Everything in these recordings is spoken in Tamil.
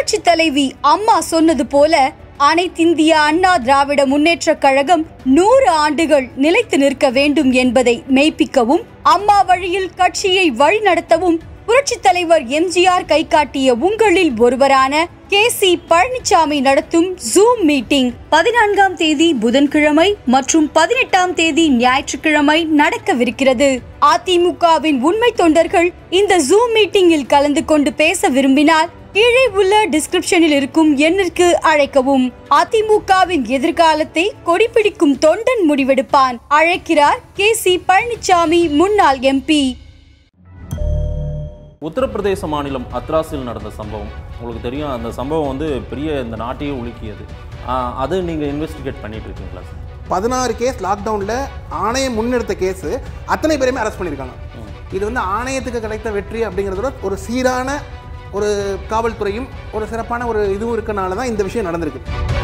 புரட்சி தலைவி அம்மா சொன்னது போல அனைத்திந்திய அண்ணா திராவிட முன்னேற்றக் கழகம் நூறு ஆண்டுகள் நிலைத்து நிற்க வேண்டும் என்பதை மெய்ப்பிக்கவும் அம்மா வழியில் கட்சியை வழிநடத்தவும் புரட்சி தலைவர் எம்ஜிஆர் கை காட்டிய உங்களில் ஒருவரான கே சி பழனிசாமி நடத்தும் ஜூம் மீட்டிங் பதினான்காம் தேதி புதன்கிழமை மற்றும் பதினெட்டாம் தேதி ஞாயிற்றுக்கிழமை நடக்கவிருக்கிறது அதிமுகவின் உண்மை தொண்டர்கள் இந்த ஜூம் மீட்டிங்கில் கலந்து கொண்டு பேச விரும்பினால் கீழே உள்ள டிஸ்கிரிப்ஷனில் இருக்கும் எண்ணிற்கு அழைக்கவும் அதிமுகவின் எதிர்காலத்தை கொடிபிடிக்கும் தொண்டன் முடிவெடுப்பான் அழைக்கிறார் கே சி பழனிசாமி முன்னாள் எம்பி உத்தரப்பிரதேச மாநிலம் அத்ராஸில் நடந்த சம்பவம் உங்களுக்கு தெரியும் அந்த சம்பவம் வந்து பெரிய இந்த நாட்டையே உலுக்கியது ஆஹ் அது நீங்கள் இன்வெஸ்டிகேட் பண்ணிட்டு இருக்கீங்களா சார் பதினாறு கேஸ் லாக்டவுனில் ஆணையம் முன்னெடுத்த கேஸ் அத்தனை பேருமே அரெஸ்ட் பண்ணியிருக்காங்க இது வந்து ஆணையத்துக்கு கிடைத்த வெற்றி அப்படிங்கிறதோட ஒரு சீரான ஒரு காவல்துறையும் ஒரு சிறப்பான ஒரு இதுவும் இருக்கனால தான் இந்த விஷயம் நடந்திருக்கு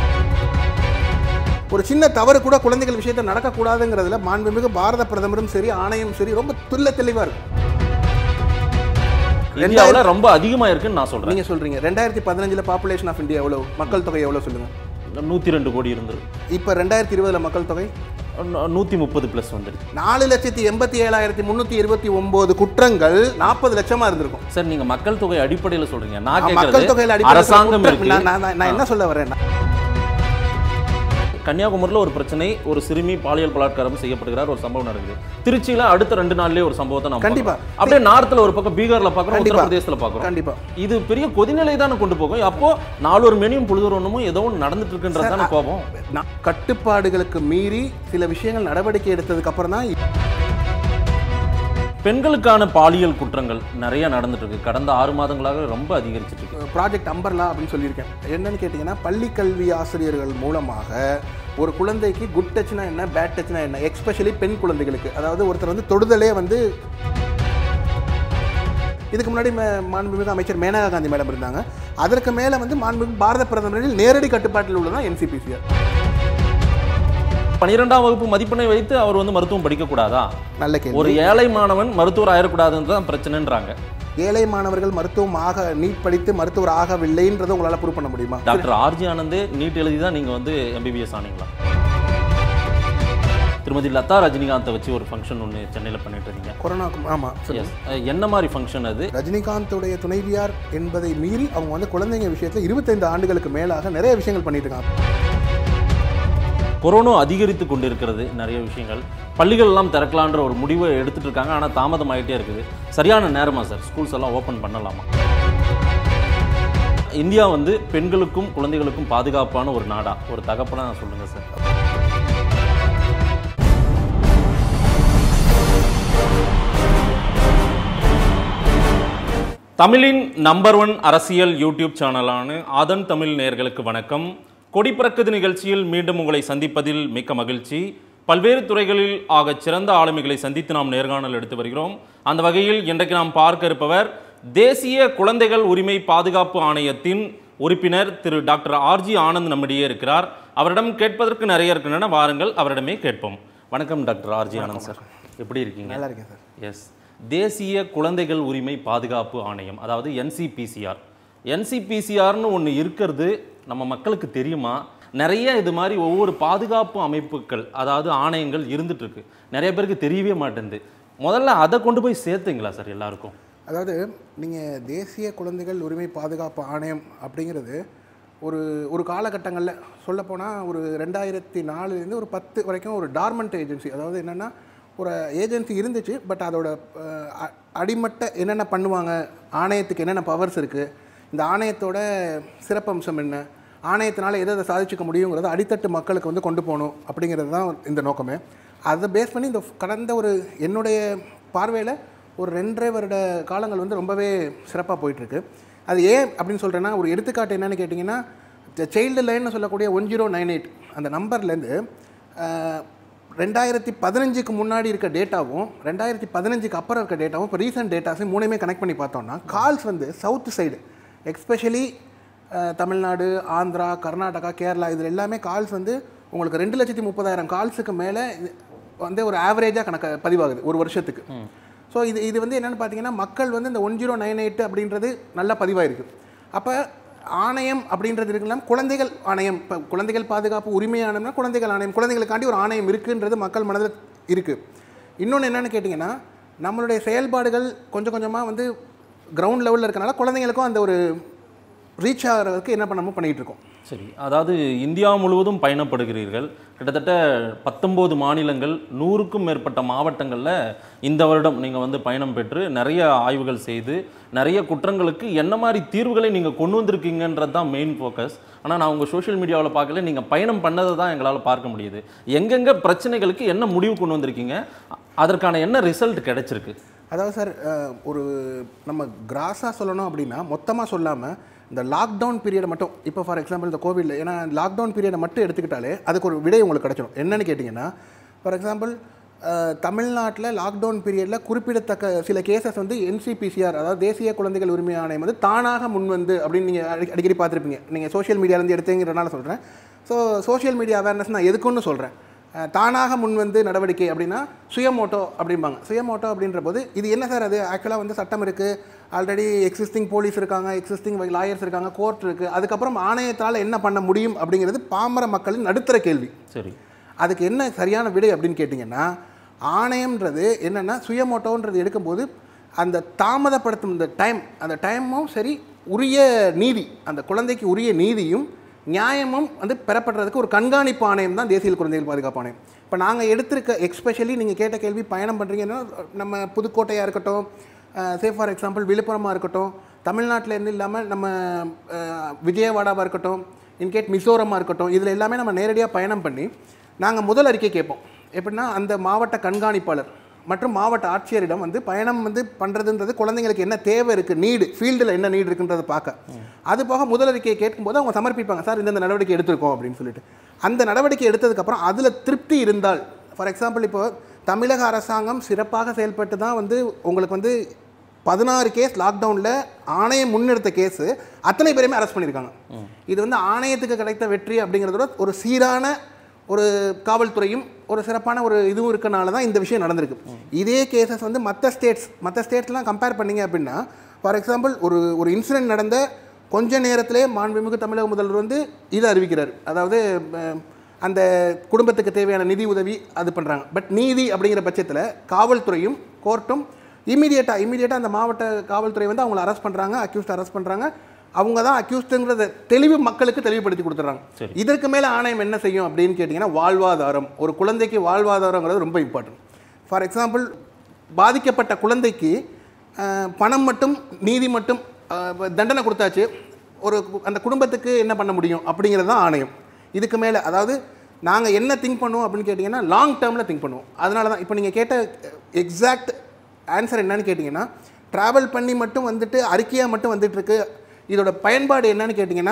ஒரு சின்ன தவறு கூட குழந்தைகள் விஷயத்தில் நடக்கக்கூடாதுங்கிறதுல மாண்புமிகு பாரத பிரதமரும் சரி ஆணையம் சரி ரொம்ப துல்ல தெளிவாக இருக்கும் இந்தியாவில் ரொம்ப அதிகமாக இருக்குன்னு நான் சொல்கிறேன் நீங்கள் சொல்கிறீங்க ரெண்டாயிரத்தி பதினஞ்சில் பாப்புலேஷன் ஆஃப் இந்தியா எவ்வளோ மக்கள் தொகை எவ்வளோ சொல்லுங்கள் நூற்றி ரெண்டு கோடி இருந்தது இப்போ ரெண்டாயிரத்தி இருபதில் மக்கள் தொகை நூற்றி முப்பது ப்ளஸ் வந்துடுச்சு நாலு லட்சத்தி எண்பத்தி ஏழாயிரத்தி முந்நூற்றி இருபத்தி ஒம்பது குற்றங்கள் நாற்பது லட்சமாக இருந்திருக்கும் சார் நீங்கள் மக்கள் தொகை அடிப்படையில் சொல்கிறீங்க நான் ஆ, மக்கள் தொகையில் கேட்குறது அடிப்படையில் அரசாங்கம் குற்றம் இருக்கு நான் நான் நான் என்ன சொல்ல வரேன் கன்னியாகுமரியில் ஒரு பிரச்சனை ஒரு சிறுமி பாலியல் பலாத்காரம் செய்யப்படுகிறார் ஒரு சம்பவம் நடக்குது திருச்சியில அடுத்த ரெண்டு நாள்லயே ஒரு சம்பவத்தை நம்ம கண்டிப்பா. பார்க்கிறோம். அப்படியே நார்த்ல ஒரு பக்கம் பீகார்ல பாக்குறோம் கண்டிப்பா. உத்தரப்பிரதேசத்துல பாக்குறோம் கண்டிப்பா இது பெரிய கொதிநிலை தானே கொண்டு போகும் அப்போ நாலொரு மெனியும் பொழுது ஒண்ணுமும் ஏதோ ஒன்று நடந்துட்டு இருக்குன்றது தானே கோபம் நான் கட்டுப்பாடுகளுக்கு மீறி சில விஷயங்கள் நடவடிக்கை எடுத்ததுக்கு அப்புறம் தான் பெண்களுக்கான பாலியல் குற்றங்கள் நிறைய நடந்துட்டு இருக்கு கடந்த ஆறு மாதங்களாக ரொம்ப அதிகரிச்சிட்டு இருக்கு ப்ராஜெக்ட் அம்பர்லா அப்படின்னு சொல்லியிருக்கேன் என்னன்னு கேட்டிங்கன்னா பள்ளி கல்வி ஆசிரியர்கள் மூலமாக ஒரு குழந்தைக்கு குட் டச்னா என்ன பேட் டச்னா என்ன எக்ஸ்பெஷலி பெண் குழந்தைகளுக்கு அதாவது ஒருத்தர் வந்து தொடுதலே வந்து இதுக்கு முன்னாடி மே- மாண்புமிகு அமைச்சர் மேனகா காந்தி மேடம் இருந்தாங்க அதற்கு மேலே வந்து மாண்புமிகு பாரத பிரதமரில் நேரடி கட்டுப்பாட்டில் உள்ளதான் என்சிபிசிஆர் பனிரெண்டாம் வகுப்பு மதிப்பெண்ணை வைத்து அவர் வந்து மருத்துவம் படிக்க கூடாதா நல்ல கேள்வி ஒரு ஏழை மாணவன் மருத்துவர் ஆயிடக்கூடாதுன்னு தான் பிரச்சனைன்றாங்க ஏழை மாணவர்கள் மருத்துவம் ஆக நீட் படித்து மருத்துவர் ஆகவில்லைன்றதை உங்களால் ப்ரூவ் பண்ண முடியுமா டாக்டர் ஆர்ஜி ஆனந்தே நீட் எழுதி தான் நீங்க வந்து எம்பிபிஎஸ் ஆனீங்களா திருமதி லதா ரஜினிகாந்தை வச்சு ஒரு ஃபங்க்ஷன் ஒன்று சென்னையில் பண்ணிட்டு இருந்தீங்க கொரோனாக்கு ஆமாம் எஸ் என்ன மாதிரி ஃபங்க்ஷன் அது ரஜினிகாந்தோடைய துணைவியார் என்பதை மீறி அவங்க வந்து குழந்தைங்க விஷயத்தில் இருபத்தைந்து ஆண்டுகளுக்கு மேலாக நிறைய விஷயங்கள் பண்ணிட்டு இருக்காங்க கொரோனா அதிகரித்து கொண்டிருக்கிறது நிறைய விஷயங்கள் பள்ளிகள் எல்லாம் திறக்கலான்ற ஒரு முடிவை எடுத்துட்டு இருக்காங்க ஆனால் தாமதம் ஆகிட்டே இருக்குது சரியான நேரமா சார் ஸ்கூல்ஸ் எல்லாம் ஓப்பன் பண்ணலாமா இந்தியா வந்து பெண்களுக்கும் குழந்தைகளுக்கும் பாதுகாப்பான ஒரு நாடா ஒரு தகப்பனா சொல்லுங்க சார் தமிழின் நம்பர் ஒன் அரசியல் யூடியூப் சேனலான ஆதன் தமிழ் நேயர்களுக்கு வணக்கம் கொடிப்பறக்குது நிகழ்ச்சியில் மீண்டும் உங்களை சந்திப்பதில் மிக்க மகிழ்ச்சி பல்வேறு துறைகளில் ஆகச் சிறந்த ஆளுமைகளை சந்தித்து நாம் நேர்காணல் எடுத்து வருகிறோம் அந்த வகையில் இன்றைக்கு நாம் பார்க்க இருப்பவர் தேசிய குழந்தைகள் உரிமை பாதுகாப்பு ஆணையத்தின் உறுப்பினர் திரு டாக்டர் ஆர்ஜி ஆனந்த் நம்மிடையே இருக்கிறார் அவரிடம் கேட்பதற்கு நிறைய இருக்கின்றன வாருங்கள் அவரிடமே கேட்போம் வணக்கம் டாக்டர் ஆர்ஜி ஆனந்த் சார் எப்படி இருக்கீங்க நல்லா இருக்கேன் சார் எஸ் தேசிய குழந்தைகள் உரிமை பாதுகாப்பு ஆணையம் அதாவது என்சிபிசிஆர் என்சிபிசிஆர்னு ஒன்று இருக்கிறது நம்ம மக்களுக்கு தெரியுமா நிறைய இது மாதிரி ஒவ்வொரு பாதுகாப்பு அமைப்புகள் அதாவது ஆணையங்கள் இருந்துட்டு இருக்கு நிறைய பேருக்கு தெரியவே மாட்டேங்குது முதல்ல அதை கொண்டு போய் சேர்த்துங்களா சார் எல்லாருக்கும் அதாவது நீங்கள் தேசிய குழந்தைகள் உரிமை பாதுகாப்பு ஆணையம் அப்படிங்கிறது ஒரு ஒரு காலகட்டங்களில் சொல்லப்போனால் ஒரு ரெண்டாயிரத்தி நாலுலேருந்து ஒரு பத்து வரைக்கும் ஒரு டார்மெண்ட் ஏஜென்சி அதாவது என்னென்னா ஒரு ஏஜென்சி இருந்துச்சு பட் அதோட அஹ், அ- அடிமட்ட என்னென்ன பண்ணுவாங்க ஆணையத்துக்கு என்னென்ன பவர்ஸ் இருக்குது இந்த ஆணையத்தோட சிறப்பம்சம் என்ன ஆணையத்தினால எதை எதை சாதிச்சுக்க முடியுங்கிறத அடித்தட்டு மக்களுக்கு வந்து கொண்டு போகணும் அப்படிங்கிறது தான் இந்த நோக்கமே அதை பேஸ் பண்ணி இந்த கடந்த ஒரு என்னுடைய பார்வையில் ஒரு ரெண்டரை வருட காலங்கள் வந்து ரொம்பவே சிறப்பாக போயிட்டுருக்கு அது ஏன் அப்படின்னு சொல்கிறேன்னா ஒரு எடுத்துக்காட்டு என்னன்னு கேட்டிங்கன்னா சைல்டு லைன்னு சொல்லக்கூடிய ஒன் ஜீரோ நைன் எயிட் அந்த நம்பர்லேருந்து ரெண்டாயிரத்தி பதினஞ்சுக்கு முன்னாடி இருக்க டேட்டாவும் ரெண்டாயிரத்தி பதினஞ்சுக்கு அப்புறம் இருக்க டேட்டாவும் இப்போ ரீசெண்ட் டேட்டாஸையும் மூணுமே கனெக்ட் பண்ணி பார்த்தோம்னா கால்ஸ் வந்து south side especially Tamil Nadu Andhra Karnataka Kerala இதில் எல்லாமே கால்ஸ் வந்து உங்களுக்கு ரெண்டு லட்சத்தி முப்பதாயிரம் கால்ஸுக்கு மேலே வந்து ஒரு ஆவரேஜாக கணக்கு பதிவாகுது ஒரு வருஷத்துக்கு ஸோ இது இது வந்து என்னென்னு பார்த்தீங்கன்னா மக்கள் வந்து இந்த ஒன் ஜீரோ நைன் எயிட் அப்படின்றது நல்லா பதிவாயிருக்கு அப்போ ஆணையம் அப்படின்றது இருக்குன்னா குழந்தைகள் ஆணையம் இப்போ குழந்தைகள் பாதுகாப்பு உரிமை ஆணையம்னா குழந்தைகள் ஆணையம் குழந்தைகளுக்காண்டி ஒரு ஆணையம் இருக்குன்றது மக்கள் மனதில் இருக்குது இன்னொன்று என்னன்னு கேட்டிங்கன்னா நம்மளுடைய செயல்பாடுகள் கொஞ்சம் கொஞ்சமாக வந்து கிரவுண்ட் லெவலில் இருக்கனால குழந்தைங்களுக்கும் அந்த ஒரு ரீச் ஆகிறதுக்கு என்ன பண்ணணுமோ பண்ணிகிட்டு இருக்கோம் சரி அதாவது இந்தியா முழுவதும் பயணப்படுகிறீர்கள் கிட்டத்தட்ட பத்தொம்போது மாநிலங்கள் நூறுக்கும் மேற்பட்ட மாவட்டங்களில் இந்த வருடம் நீங்கள் வந்து பயணம் பெற்று நிறைய ஆய்வுகள் செய்து நிறைய குற்றங்களுக்கு என்ன மாதிரி தீர்வுகளை நீங்கள் கொண்டு வந்திருக்கீங்கன்றது தான் மெயின் ஃபோக்கஸ் ஆனால் நான் உங்கள் சோஷியல் மீடியாவில் பார்க்கல நீங்கள் பயணம் பண்ணதை தான் எங்களால் பார்க்க முடியுது எங்கெங்கே பிரச்சனைகளுக்கு என்ன முடிவு கொண்டு வந்திருக்கீங்க அதற்கான என்ன ரிசல்ட் கிடைச்சிருக்கு அதாவது சார் அஹ், ஒரு நம்ம கிராஸாக சொல்லணும் அப்படின்னா மொத்தமாக சொல்லாமல் இந்த லாக்டவுன் பீரியடை மட்டும் இப்போ ஃபார் எக்ஸாம்பிள் இந்த கோவிட்ல ஏன்னா லாக்டவுன் பீரியடை மட்டும் எடுத்துக்கிட்டாலே அதுக்கு ஒரு விடை உங்களுக்கு கிடைச்சிடும் என்னன்னு கேட்டிங்கன்னா ஃபார் எக்ஸாம்பிள் தமிழ்நாட்டில் லாக்டவுன் பீரியடில் குறிப்பிடத்தக்க சில கேசஸ் வந்து என்சிபிசிஆர் அதாவது தேசிய குழந்தைகள் உரிமை ஆணையம் வந்து தானாக முன்வந்து அப்படின்னு நீங்கள் அடி அடிக்கடி பார்த்துருப்பீங்க நீங்கள் சோஷியல் மீடியாலேருந்து எடுத்தீங்கிறனால சொல்கிறேன் ஸோ சோஷியல் மீடியா அவேர்னஸ் நான் எதுக்குன்னு சொல்கிறேன் அஹ் தானாக முன்வந்து நடவடிக்கை அப்படின்னா சுயமோட்டோ அப்படிம்பாங்க சுயமோட்டோ அப்படின்ற போது இது என்ன சார் அது ஆக்சுவலாக வந்து சட்டம் இருக்குது ஆல்ரெடி எக்ஸிஸ்டிங் போலீஸ் இருக்காங்க எக்ஸிஸ்டிங் லாயர்ஸ் இருக்காங்க கோர்ட் இருக்குது அதுக்கப்புறம் ஆணையத்தால் என்ன பண்ண முடியும் அப்படிங்கிறது பாமர மக்களின் நடுத்தர கேள்வி சரி அதுக்கு என்ன சரியான விடை அப்படின்னு கேட்டிங்கன்னா ஆணையம்ன்றது என்னென்னா சுயமோட்டோன்றது எடுக்கும்போது அந்த தாமதப்படுத்தும் இந்த டைம் அந்த டைமும் சரி உரிய நீதி அந்த குழந்தைக்கு உரிய நீதியும் நியாயமும் வந்து பெறப்படுறதுக்கு ஒரு கண்காணிப்பு ஆணையம் தான் தேசிய குழந்தைகள் பாதுகாப்பு ஆணையம் இப்போ நாங்கள் எடுத்திருக்க எக்ஸ்பெஷலி நீங்கள் கேட்ட கேள்வி பயணம் பண்ணுறீங்கன்னா நம்ம புதுக்கோட்டையாக இருக்கட்டும் சே ஃபார் எக்ஸாம்பிள் விழுப்புரமாக இருக்கட்டும் தமிழ்நாட்டில் இருந்து இல்லாமல் நம்ம அஹ், விஜயவாடாவாக இருக்கட்டும் இன்கேட் மிசோரமாக இருக்கட்டும் இதில் எல்லாமே நம்ம நேரடியாக பயணம் பண்ணி நாங்கள் முதல் அறிக்கை கேட்போம் எப்படின்னா அந்த மாவட்ட கண்காணிப்பாளர் மற்றும் மாவட்ட ஆட்சியரிடம் வந்து பயணம் வந்து பண்ணுறதுன்றது குழந்தைங்களுக்கு என்ன தேவை இருக்குது நீடு ஃபீல்டில் என்ன நீடு இருக்குன்றதை பார்க்க அது போக முதல் அறிக்கையை கேட்கும்போது அவங்க சமர்ப்பிப்பாங்க சார் இந்த நடவடிக்கை எடுத்திருக்கோம் அப்படின்னு சொல்லிட்டு அந்த நடவடிக்கை எடுத்ததுக்கப்புறம் அதில் திருப்தி இருந்தால் ஃபார் எக்ஸாம்பிள் இப்போ தமிழக அரசாங்கம் சிறப்பாக செயல்பட்டு தான் வந்து உங்களுக்கு வந்து பதினாறு கேஸ் லாக்டவுனில் ஆணையம் முன்னெடுத்த கேஸு அத்தனை பேருமே அரெஸ்ட் பண்ணியிருக்காங்க இது வந்து ஆணையத்துக்கு கிடைத்த வெற்றி அப்படிங்கிறதோட ஒரு சீரான ஒரு காவல்துறையும் ஒரு சிறப்பான ஒரு இதுவும் இருக்கனால தான் இந்த விஷயம் நடந்திருக்கு இதே கேசஸ் வந்து மற்ற ஸ்டேட்ஸ் மற்ற ஸ்டேட்ஸ்லாம் கம்பேர் பண்ணீங்க அப்படின்னா ஃபார் எக்ஸாம்பிள் ஒரு ஒரு இன்சிடென்ட் நடந்த கொஞ்ச நேரத்திலே மாண்புமிகு தமிழக முதல்வர் வந்து இதை அறிவிக்கிறார் அதாவது அஹ், அந்த குடும்பத்துக்கு தேவையான நிதி உதவி அது பண்ணுறாங்க பட் நீதி அப்படிங்கிற பட்சத்தில் காவல்துறையும் கோர்ட்டும் இமீடியட்டாக இமீடியட்டாக அந்த மாவட்ட காவல்துறை வந்து அவங்கள அரெஸ்ட் பண்ணுறாங்க அக்யூஸ்ட் அரெஸ்ட் பண்ணுறாங்க அவங்க தான் அக்யூஸ்டுங்கிறத தெளிவு மக்களுக்கு தெளிவுபடுத்தி கொடுத்துட்றாங்க சரி. இதற்கு மேலே ஆணையம் என்ன செய்யும் அப்படின்னு கேட்டிங்கன்னா வாழ்வாதாரம் ஒரு குழந்தைக்கு வாழ்வாதாரங்கிறது ரொம்ப இம்பார்ட்டன்ட் ஃபார் எக்ஸாம்பிள் பாதிக்கப்பட்ட குழந்தைக்கு அஹ், பணம் மட்டும் நீதி மட்டும் அஹ், தண்டனை கொடுத்தாச்சு ஒரு கு- அந்த குடும்பத்துக்கு என்ன பண்ண முடியும் அப்படிங்கிறது தான் ஆணையம் இதுக்கு மேலே அதாவது நாங்கள் என்ன திங்க் பண்ணுவோம் அப்படின்னு கேட்டிங்கன்னா லாங் டேர்மில் திங்க் பண்ணுவோம் அதனால தான் இப்போ நீங்கள் கேட்ட எக்ஸாக்ட் ஆன்சர் என்னன்னு கேட்டிங்கன்னா ட்ராவல் பண்ணி மட்டும் வந்துட்டு அறிக்கையாக மட்டும் வந்துட்டு இருக்கு இதோட பயன்பாடு என்னன்னு கேட்டிங்கன்னா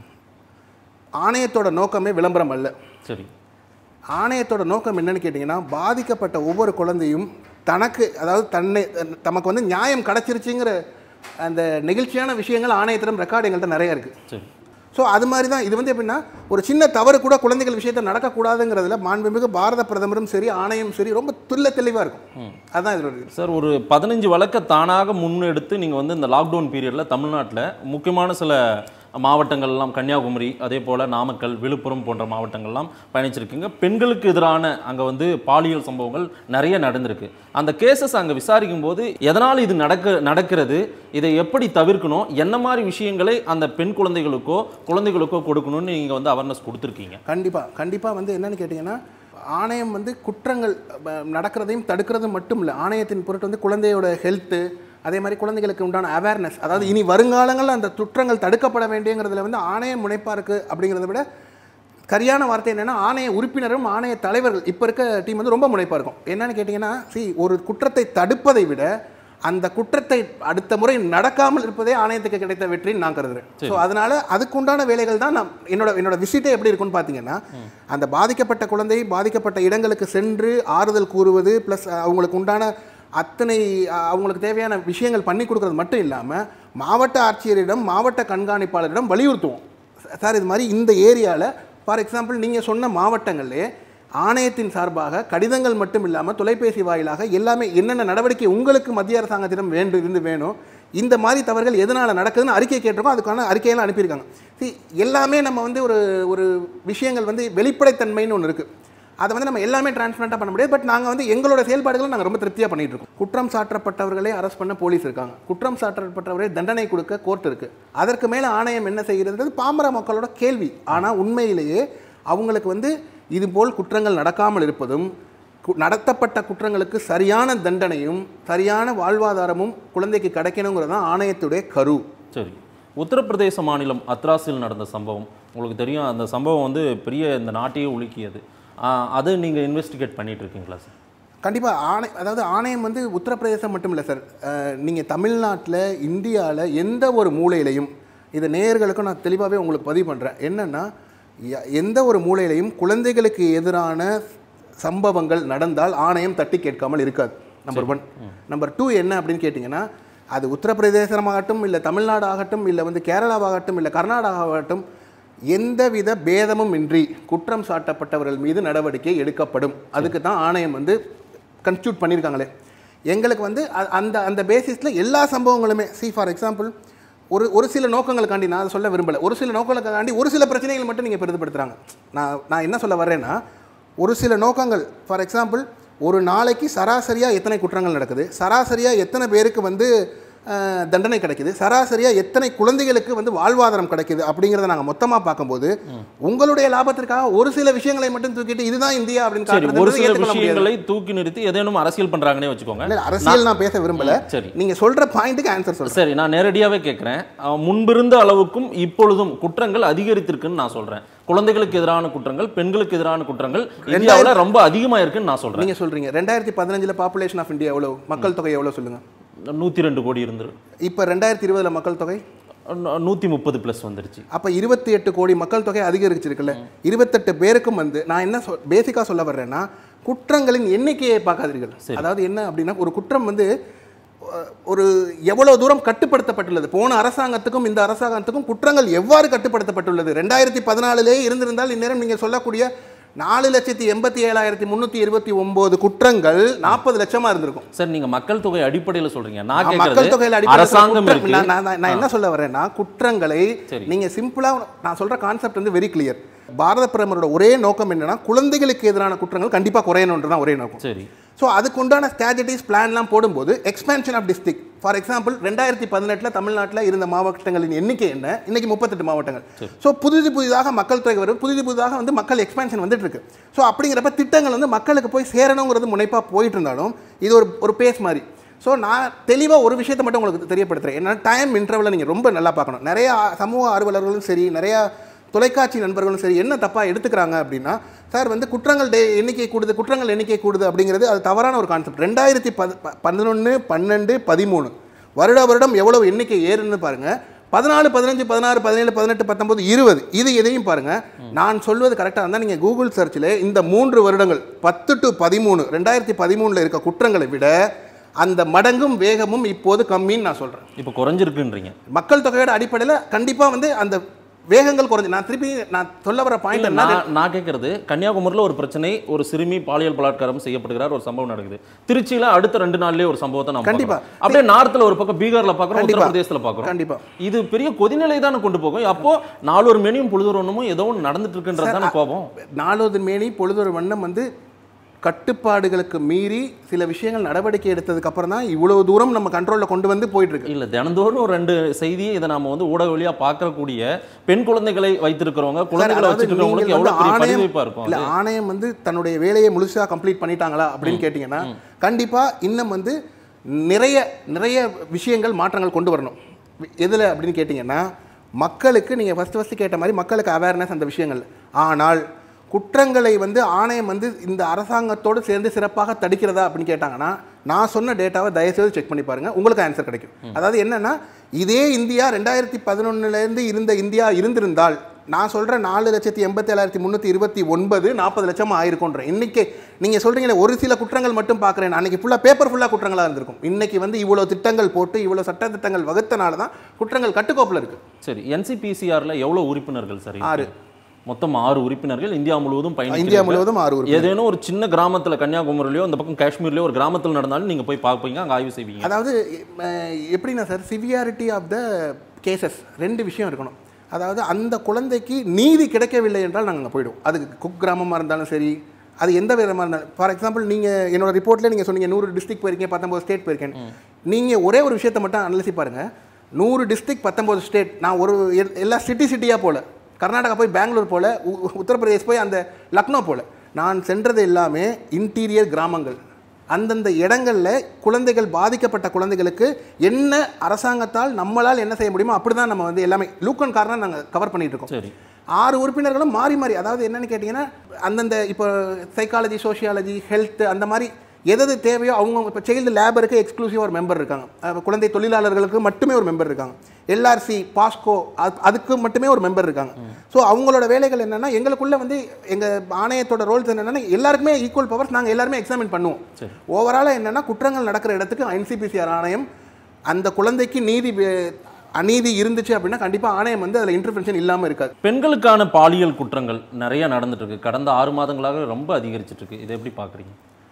ஆணையத்தோட நோக்கமே விளம்பரம் அல்ல சரி ஆணையத்தோட நோக்கம் என்னன்னு கேட்டிங்கன்னா பாதிக்கப்பட்ட ஒவ்வொரு குழந்தையும் தனக்கு அதாவது தன்னை தமக்கு வந்து நியாயம் கிடச்சிருச்சுங்கிற அந்த நெகிழ்ச்சியான விஷயங்கள் ஆணையத்திடம் ரெக்கார்டு எங்கள்கிட்ட நிறைய இருக்குது சரி ஸோ அது மாதிரி தான் இது வந்து எப்படின்னா ஒரு சின்ன தவறு கூட குழந்தைகள் விஷயத்தில் நடக்கக்கூடாதுங்கிறதுல மாண்புமிகு பாரத பிரதமரும் சரி ஆணையம் சரி ரொம்ப துல்ல தெளிவாக இருக்கும் அதுதான் இதோட இது. சார் ஒரு பதினஞ்சு வழக்கை தானாக முன்னெடுத்து நீங்கள் வந்து இந்த லாக்டவுன் பீரியடில் தமிழ்நாட்டில் முக்கியமான சில மாவட்டங்கள்லாம் கன்னியாகுமரி அதே போல் நாமக்கல் விழுப்புரம் போன்ற மாவட்டங்கள்லாம் பயணிச்சிருக்கீங்க பெண்களுக்கு எதிரான அங்கே வந்து பாலியல் சம்பவங்கள் நிறைய நடந்திருக்கு அந்த கேசஸ் அங்கே விசாரிக்கும் போது எதனால் இது நடக்க நடக்கிறது இதை எப்படி தவிர்க்கணும் என்ன மாதிரி விஷயங்களை அந்த பெண் குழந்தைகளுக்கோ குழந்தைகளுக்கோ கொடுக்கணும்னு நீங்கள் வந்து அவேர்னஸ் கொடுத்துருக்கீங்க கண்டிப்பாக கண்டிப்பாக வந்து என்னன்னு கேட்டிங்கன்னா ஆணையம் வந்து குற்றங்கள் அஹ், நடக்கிறதையும் தடுக்கிறதும் மட்டும் இல்லை ஆணையத்தின் பொருட்டு வந்து குழந்தையோட ஹெல்த்து அதே மாதிரி குழந்தைகளுக்கு உண்டான அவேர்னஸ் அதாவது இனி வருங்காலங்களில் அந்த குற்றங்கள் தடுக்கப்பட வேண்டியங்கிறதுல வந்து ஆணையம் முனைப்பாக இருக்குது அப்படிங்கிறத விட சரியான வார்த்தை என்னன்னா ஆணைய உறுப்பினரும் ஆணைய தலைவர்கள் இப்போ இருக்க டீம் வந்து ரொம்ப முனைப்பாக இருக்கும் என்னன்னு கேட்டிங்கன்னா see ஒரு குற்றத்தை தடுப்பதை விட அந்த குற்றத்தை அடுத்த முறை நடக்காமல் இருப்பதே ஆணையத்துக்கு கிடைத்த வெற்றின்னு நான் கருதுறேன் ஸோ அதனால அதுக்குண்டான வேலைகள் தான் நான் என்னோட என்னோட விசிட்டே எப்படி இருக்கும்னு பார்த்தீங்கன்னா அந்த பாதிக்கப்பட்ட குழந்தை பாதிக்கப்பட்ட இடங்களுக்கு சென்று ஆறுதல் கூறுவது ப்ளஸ் அவங்களுக்கு உண்டான அத்தனை அஹ், அவங்களுக்கு தேவையான விஷயங்கள் பண்ணி கொடுக்கறது மட்டும் இல்லாமல் மாவட்ட ஆட்சியரிடம் மாவட்ட கண்காணிப்பாளரிடம் வலியுறுத்துவோம் சார் இது மாதிரி இந்த ஏரியாவில் ஃபார் எக்ஸாம்பிள் நீங்கள் சொன்ன மாவட்டங்களிலே ஆணையத்தின் சார்பாக கடிதங்கள் மட்டும் இல்லாமல் தொலைபேசி வாயிலாக எல்லாமே என்னென்ன நடவடிக்கை உங்களுக்கு மத்திய அரசாங்கத்திடம் வேண்டும் இருந்து வேணும் இந்த மாதிரி தவறுகள் எதனால் நடக்குதுன்னு அறிக்கை கேட்டிருக்கோம் அதுக்கான அறிக்கையெல்லாம் அனுப்பியிருக்காங்க See, எல்லாமே நம்ம வந்து ஒரு ஒரு விஷயங்கள் வந்து வெளிப்படைத்தன்மைன்னு ஒன்று இருக்குது அதை வந்து நம்ம எல்லாமே டிரான்ஸ்பரண்ட்டாக பண்ண முடியாது பட் நாங்கள் வந்து எங்களோட செயல்பாடுகளை நாங்கள் ரொம்ப திருப்தியாக பண்ணிட்டு இருக்கோம் குற்றம் சாட்டப்பட்டவர்களே அரெஸ்ட் பண்ண போலீஸ் இருக்காங்க குற்றம் சாட்டப்பட்டவரே தண்டனை கொடுக்க கோர்ட் இருக்கு அதற்கு மேலே ஆணையம் என்ன செய்கிறது பாமர மக்களோட கேள்வி ஆனால் உண்மையிலேயே அவங்களுக்கு வந்து இதுபோல் குற்றங்கள் நடக்காமல் இருப்பதும் கு- நடத்தப்பட்ட குற்றங்களுக்கு சரியான தண்டனையும் சரியான வாழ்வாதாரமும் குழந்தைக்கு கிடைக்கணுங்கிறது தான் ஆணையத்துடைய கரு சரி உத்தரப்பிரதேச மாநிலம் அத்ராஸில் நடந்த சம்பவம் உங்களுக்கு தெரியும் அந்த சம்பவம் வந்து பெரிய இந்த நாட்டையே உலுக்கியது ஆ, அதை நீங்கள் இன்வெஸ்டிகேட் பண்ணிட்டு இருக்கீங்களா சார் கண்டிப்பாக ஆணை அதாவது ஆணையம் வந்து உத்தரப்பிரதேசம் மட்டும் இல்லை சார் நீங்கள் தமிழ்நாட்டில் இந்தியாவில் எந்த ஒரு மூலையிலையும் இதை நேயர்களுக்கும் நான் தெளிவாகவே உங்களுக்கு பதிவு பண்ணுறேன் என்னென்னா எந்த ஒரு மூலையிலையும் குழந்தைகளுக்கு எதிரான சம்பவங்கள் நடந்தால் ஆணையம் தட்டி கேட்காமல் இருக்காது நம்பர் ஒன் நம்பர் டூ என்ன அப்படின்னு கேட்டிங்கன்னா அது உத்தரப்பிரதேசமாகட்டும் இல்லை தமிழ்நாடு ஆகட்டும் இல்லை வந்து கேரளாவாகட்டும் இல்லை கர்நாடகாவாகட்டும் எந்தவித பேதமும் இன்றி குற்றம் சாட்டப்பட்டவர்கள் மீது நடவடிக்கை எடுக்கப்படும் அதுக்கு தான் ஆணையம் வந்து கன்ஸ்டியூட் பண்ணியிருக்காங்களே எங்களுக்கு வந்து அ- அந்த அந்த பேசிஸில் எல்லா சம்பவங்களுமே சி ஃபார் எக்ஸாம்பிள் ஒரு ஒரு சில நோக்கங்களுக்காண்டி நான் அதை சொல்ல விரும்பலை ஒரு சில நோக்கங்களுக்காண்டி ஒரு சில பிரச்சனைகள் மட்டும் நீங்கள் பெரிதுபடுத்துகிறாங்க நான் நான் என்ன சொல்ல வர்றேன்னா ஒரு சில நோக்கங்கள் ஃபார் எக்ஸாம்பிள் ஒரு நாளைக்கு சராசரியாக எத்தனை குற்றங்கள் நடக்குது சராசரியாக எத்தனை பேருக்கு வந்து அஹ், தண்டனை கிடைக்குது சராசரியாக எத்தனை குழந்தைகளுக்கு வந்து வாழ்வாதாரம் கிடைக்குது அப்படிங்கிறத நாங்கள் மொத்தமாக பார்க்கும்போது உங்களுடைய லாபத்திற்காக ஒரு சில விஷயங்களை மட்டும் தூக்கிட்டு இதுதான் இந்தியா அப்படின்னு சரி ஒரு காட்டுறது சில ஏற்றுக்கொள்ள முடியாது விஷயங்களை தூக்கி நிறுத்தி ஏதேனும் அரசியல் பண்றாங்கன்னே வச்சுக்கோங்க இல்ல, அரசியல் நான் பேச விரும்பல ம், சரி. நீங்க சொல்ற பாயிண்ட்டுக்கு ஆன்சர் சொல்றேன் சரி நான் நேரடியாவே கேட்குறேன் முன்பிருந்த அளவுக்கும் இப்பொழுதும் குற்றங்கள் அதிகரித்திருக்குன்னு நான் சொல்றேன் குழந்தைகளுக்கு எதிரான குற்றங்கள் பெண்களுக்கு எதிரான குற்றங்கள் இந்தியாவுல ரொம்ப அதிகமா இருக்குன்னு நான் சொல்றேன் நீங்க சொல்றீங்க ரெண்டாயிரத்தி பதினஞ்சுல பாப்புலேஷன் ஆஃப் இந்தியா எவ்வளவு மக்கள் தொகை எவ்வளவு சொல்லுங்க நூத்தி ரெண்டு கோடி இருந்துரு இப்போ ரெண்டாயிரத்தி இருபதுல மக்கள் தொகை நூ- நூத்தி முப்பது பிளஸ் வந்துருச்சு அப்ப இருபத்தி எட்டு கோடி மக்கள் தொகை அதிகரிச்சிருக்குல்ல இருபத்தெட்டு பேருக்கும் வந்து நான் என்ன சொல் பேசிக்கா சொல்ல வர்றேன்னா குற்றங்களின் எண்ணிக்கையை பார்க்காதீர்கள் அதாவது என்ன அப்படின்னா ஒரு குற்றம் வந்து அஹ், ஒரு எவ்வளவு தூரம் கட்டுப்படுத்தப்பட்டுள்ளது போன அரசாங்கத்துக்கும் இந்த அரசாங்கத்துக்கும் குற்றங்கள் எவ்வாறு கட்டுப்படுத்தப்பட்டுள்ளது ரெண்டாயிரத்தி பதினாலிலே இருந்திருந்தால் இந்நேரம் நீங்க சொல்லக்கூடிய நாலு லட்சத்தி எண்பத்தி ஏழாயிரத்தி முந்நூற்றி இருபத்தி ஒன்பது குற்றங்கள் நாற்பது லட்சமா இருந்திருக்கும் சார் நீங்க மக்கள் தொகை அடிப்படையில சொல்றீங்க நான் மக்கள் கேட்கறது தொகையில் அடிப்படையில் அரசாங்கம் குற்றம் இருக்கு நான் நான் நான் என்ன சொல்ல வரேன்னா குற்றங்களை சரி. நீங்க சிம்பிளா நான் சொல்ற கான்செப்ட் வந்து வெரி கிளியர் பாரத பிரதமரோட ஒரே நோக்கம் என்னன்னா குழந்தைகளுக்கு எதிரான குற்றங்கள் கண்டிப்பா குறையணுன்றது தான் ஒரே நோக்கம் சரி ஸோ அதுக்கு உண்டான ஸ்ட்ராட்டஜிஸ் பிளான்லாம் போடும்போது expansion of district for example ரெண்டாயிரத்தி பதினெட்டில் தமிழ்நாட்டில் இருந்த மாவட்டங்களின் எண்ணிக்கை என்ன இன்னைக்கு முப்பத்தெட்டு மாவட்டங்கள் ஸோ புதிது புதிதாக மக்கள் தொகை வரும் புதிது புதிதாக வந்து மக்கள் எக்ஸ்பேன்ஷன் வந்துட்டு இருக்கு ஸோ அப்படிங்கிறப்ப திட்டங்கள் வந்து மக்களுக்கு போய் சேரணுங்கிறது முனைப்பாக போயிட்டு இருந்தாலும் இது ஒரு ஒரு பேஸ் மாதிரி ஸோ நான் தெளிவாக ஒரு விஷயத்தை மட்டும் உங்களுக்கு தெரியப்படுத்துறேன் என்னன்னா டைம் இன்டர்வலை நீங்கள் ரொம்ப நல்லா பார்க்கணும் நிறைய சமூக ஆர்வலர்களும் சரி நிறையா தொலைக்காட்சி நண்பர்களும் சரி என்ன தப்பாக எடுத்துக்கிறாங்க அப்படின்னா சார் வந்து குற்றங்கள் டே எண்ணிக்கை கூடுது குற்றங்கள் எண்ணிக்கை கூடுது அப்படிங்கிறது அது தவறான ஒரு கான்செப்ட் ரெண்டாயிரத்தி பது பதினொன்று பன்னெண்டு பதிமூணு வருட வருடம் எவ்வளவு எண்ணிக்கை ஏறுன்னு பாருங்க பதினாலு பதினஞ்சு பதினாறு பதினேழு பதினெட்டு பத்தொன்பது இருபது இது எதையும் பாருங்க நான் சொல்வது கரெக்டாக இருந்தால் நீங்கள் கூகுள் சர்ச்சில் இந்த மூன்று வருடங்கள் பத்து டு பதிமூணு ரெண்டாயிரத்தி பதிமூணில் இருக்க குற்றங்களை விட அந்த மடங்கும் வேகமும் இப்போது கம்மின்னு நான் சொல்கிறேன் இப்போ குறைஞ்சிருக்குன்றீங்க மக்கள் தொகையோட அடிப்படையில் கண்டிப்பாக வந்து அந்த வேகங்கள் குறைஞ்சு நான் திருப்பி நான் சொல்ல வர பாயிண்ட் இல்ல, என்ன நான் நான் கேட்கறது கன்னியாகுமரியில் ஒரு பிரச்சனை ஒரு சிறுமி பாலியல் பலாத்காரம் செய்யப்படுகிறார் ஒரு சம்பவம் நடக்குது திருச்சியில அடுத்த ரெண்டு நாள்லயே ஒரு சம்பவத்தை நம்ம கண்டிப்பா. பார்க்கிறோம். அப்படியே நார்த்ல ஒரு பக்கம் பீகார்ல பாக்குறோம் கண்டிப்பா. உத்தரப்பிரதேசத்துல பாக்குறோம் கண்டிப்பா இது பெரிய கொதிநிலை தானே கொண்டு போகும் அப்போ நாலொரு மெனியும் பொழுது ஒண்ணுமும் ஏதோ ஒன்று நடந்துட்டு இருக்குன்றது தானே கோபம் நாலோது மேனி பொழுதொரு வண்ணம் வந்து கட்டுப்பாடுகளுக்கு மீறி சில விஷயங்கள் நடவடிக்கை எடுத்ததுக்கு அப்புறம் தான் இவ்வளவு தூரம் நம்ம கண்ட்ரோல்ல கொண்டு வந்து போயிட்டு இருக்கு இல்ல தினந்தோறும் ஒரு ரெண்டு செய்தியை இதை நாம வந்து ஊடக வழியா பார்க்கக்கூடிய பெண் குழந்தைகளை வைத்திருக்கிறவங்க குழந்தைகளை அதாவது வச்சுட்டு இருக்கவங்களுக்கு நீங்கள் எவ்வளவு வந்து பெரிய ஆணையம் பரிவைப்பா இருக்கும் இல்ல அது. ஆணையம் வந்து தன்னுடைய வேலையை முழுசா கம்ப்ளீட் பண்ணிட்டாங்களா அப்படின்னு கேட்டிங்கன்னா கண்டிப்பா இன்னும் வந்து நிறைய நிறைய விஷயங்கள் மாற்றங்கள் கொண்டு வரணும் எதுல அப்படின்னு கேட்டிங்கன்னா மக்களுக்கு நீங்க ஃபர்ஸ்ட் ஃபர்ஸ்ட் கேட்ட மாதிரி மக்களுக்கு அவேர்னஸ் அந்த விஷயங்கள் ஆனால் குற்றங்களை வந்து ஆணையம் வந்து இந்த அரசாங்கத்தோடு சேர்ந்து சிறப்பாக தடுக்கிறதா அப்படின்னு கேட்டாங்கன்னா நான் சொன்ன டேட்டாவை தயவுசெய்து செக் பண்ணி பாருங்க உங்களுக்கு ஆன்சர் கிடைக்கும் அதாவது என்னன்னா இதே இந்தியா ரெண்டாயிரத்தி பதினொன்னுலேருந்து இருந்த இந்தியா இருந்திருந்தால் நான் சொல்கிறேன் நாலு லட்சத்தி எண்பத்தி ஏழாயிரத்தி முந்நூற்றி இருபத்தி ஒன்பது நாற்பது லட்சமாக ஆயிருக்குன்றேன் இன்னைக்கு நீங்கள் சொல்கிறீங்களே ஒரு சில குற்றங்கள் மட்டும் பார்க்குறேன் அன்னைக்கு ஃபுல்லாக பேப்பர் ஃபுல்லாக குற்றங்களாக இருந்திருக்கும் இன்னைக்கு வந்து இவ்வளோ திட்டங்கள் போட்டு இவ்வளோ சட்ட திட்டங்கள் வகுத்தனால தான் குற்றங்கள் கட்டுக்கோப்பில் இருக்குது சரி என்சிபிசிஆர்ல எவ்வளவு உறுப்பினர்கள் சரி ஆறு மொத்தம் ஆறு உறுப்பினர்கள் இந்தியா முழுவதும் இந்தியா பயணிக்கிறாங்க முழுவதும் ஆறு உறுப்பினர் ஏதேனும் ஒரு சின்ன கிராமத்துல கன்னியாகுமரியிலயோ அந்த பக்கம் காஷ்மீர்லயோ ஒரு கிராமத்தில் நடந்தாலும் நீங்க போய் பார்ப்பீங்க அங்க ஆய்வு செய்வீங்க அதாவது அஹ், எப்படின்னா sir severity of the cases ரெண்டு விஷயம் இருக்கணும் அதாவது அந்த குழந்தைக்கு நீதி கிடைக்கவில்லை என்றால் நாங்கள் அங்கே போயிடுவோம் அது குக் கிராமமாக இருந்தாலும் சரி அது எந்த விதமாக இருந்தாலும் ஃபார் எக்ஸாம்பிள் நீங்கள் என்னோட ரிப்போர்ட்டில் நீங்கள் சொன்னீங்க நூறு டிஸ்ட்ரிக்ட் போயிருக்கீங்க பத்தொம்பது ஸ்டேட் போயிருக்கேன் நீங்கள் ஒரே ஒரு விஷயத்தை மட்டும் அனலிசி பாருங்கள் நூறு டிஸ்ட்ரிக்ட் பத்தொம்பது ஸ்டேட் நான் ஒரு எல்- எல்லா சிட்டி சிட்டியாக போல கர்நாடகா போய் பெங்களூர் போல உ- உத்தரப்பிரதேஷ் போய் அந்த லக்னோ போல நான் சென்றது எல்லாமே இன்டீரியர் கிராமங்கள் அந்தந்த இடங்களில் குழந்தைகள் பாதிக்கப்பட்ட குழந்தைகளுக்கு என்ன அரசாங்கத்தால் நம்மளால் என்ன செய்ய முடியுமோ அப்படி தான் நம்ம வந்து எல்லாமே லூக்கன் காரணம் நாங்கள் கவர் பண்ணிட்டு இருக்கோம் சரி ஆறு உறுப்பினர்களும் மாறி மாறி அதாவது என்னன்னு கேட்டிங்கன்னா அந்தந்த இப்போ சைக்காலஜி சோஷியாலஜி ஹெல்த் அந்த மாதிரி எது தேவையோ அவங்க இப்போ சைல்டு லேபருக்கு எக்ஸ்க்ளூசிவ் ஒரு மெம்பர் இருக்காங்க அஹ் குழந்தை தொழிலாளர்களுக்கு மட்டுமே ஒரு மெம்பர் இருக்காங்க எல்ஆர்சி பாஸ்கோ அதுக்கு மட்டுமே ஒரு மெம்பர் இருக்காங்க ஸோ அவங்களோட வேலைகள் என்னன்னா எங்களுக்குள்ள வந்து எங்கள் ஆணையத்தோட ரோல்ஸ் என்னன்னா எல்லாருக்குமே ஈக்குவல் பவர்ஸ் நாங்கள் எல்லாருமே எக்ஸாமின் பண்ணுவோம் சரி. ஓவராலாக என்னன்னா குற்றங்கள் நடக்கிற இடத்துக்கு என்சிபிசிஆர் ஆணையம் அந்த குழந்தைக்கு நீதி வே- அநீதி இருந்துச்சு அப்படின்னா கண்டிப்பாக ஆணையம் வந்து அதில் இன்டர்வென்ஷன் இல்லாமல் இருக்காது பெண்களுக்கான பாலியல் குற்றங்கள் நிறைய நடந்துட்டு இருக்கு கடந்த ஆறு மாதங்களாக ரொம்ப அதிகரிச்சிட்டு இருக்கு இதை எப்படி பாக்குறீங்க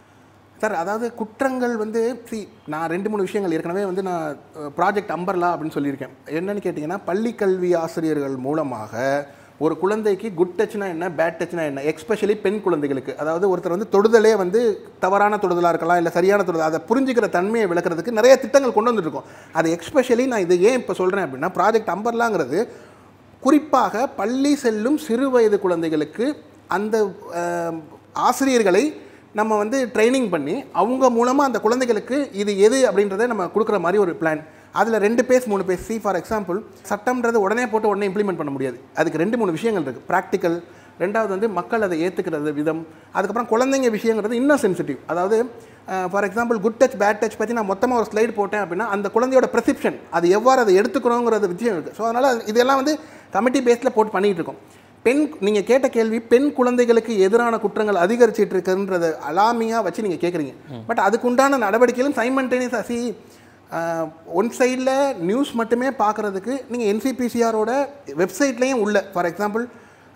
சார் அதாவது குற்றங்கள் வந்து சி நான் ரெண்டு மூணு விஷயங்கள் ஏற்கனவே வந்து நான் ப்ராஜெக்ட் அம்பர்லா அப்படின்னு சொல்லியிருக்கேன் என்னன்னு கேட்டிங்கன்னா பள்ளி கல்வி ஆசிரியர்கள் மூலமாக ஒரு குழந்தைக்கு குட் டச்னா என்ன பேட் டச்னா என்ன எக்ஸ்பெஷலி பெண் குழந்தைகளுக்கு அதாவது ஒருத்தர் வந்து தொடுதலே வந்து தவறான தொடுதலாக இருக்கலாம் இல்லை சரியான தொடுதல் அதை புரிஞ்சுக்கிற தன்மையை விளக்குறதுக்கு நிறைய திட்டங்கள் கொண்டு வந்துருக்கோம் அது எக்ஸ்பெஷலி நான் இது ஏன் இப்போ சொல்கிறேன் அப்படின்னா ப்ராஜெக்ட் அம்பர்லாங்கிறது குறிப்பாக பள்ளி செல்லும் சிறு வயது குழந்தைகளுக்கு அந்த அஹ், ஆசிரியர்களை நம்ம வந்து ட்ரைனிங் பண்ணி அவங்க மூலமாக அந்த குழந்தைகளுக்கு இது எது அப்படின்றத நம்ம கொடுக்குற மாதிரி ஒரு பிளான் அதில் ரெண்டு பேஸ் மூணு பேஸ் சி ஃபார் எக்ஸாம்பிள் சட்டம்ன்றது உடனே போட்டு உடனே இம்ப்ளிமெண்ட் பண்ண முடியாது அதுக்கு ரெண்டு மூணு விஷயங்கள் இருக்குது ப்ராக்டிக்கல் ரெண்டாவது வந்து மக்கள் அதை ஏற்றுக்கிறது விதம் அதுக்கப்புறம் குழந்தைங்க விஷயங்கிறது இன்னும் சென்சிட்டிவ் அதாவது for example good touch bad touch பற்றி நான் மொத்தமாக ஒரு ஸ்லைடு போட்டேன் அப்படின்னா அந்த குழந்தையோட ப்ரெசிப்ஷன் அது எவ்வாறு அதை எடுத்துக்கிறோங்கிறது விஷயம் இருக்குது ஸோ அதனால் இதெல்லாம் வந்து கமிட்டி பேஸில் போட்டு பண்ணிகிட்டு இருக்கோம் பெண் நீங்கள் கேட்ட கேள்வி பெண் குழந்தைகளுக்கு எதிரான குற்றங்கள் அதிகரிச்சிட்டு இருக்குன்றத அலாமியாக வச்சு நீங்கள் கேட்குறீங்க பட் அதுக்குண்டான நடவடிக்கைகளும் சைமன்டேனியஸ் சி ஒன் சைடில் நியூஸ் மட்டுமே பார்க்குறதுக்கு நீங்கள் என்சிபிசிஆரோட வெப்சைட்லேயும் உள்ள ஃபார் எக்ஸாம்பிள்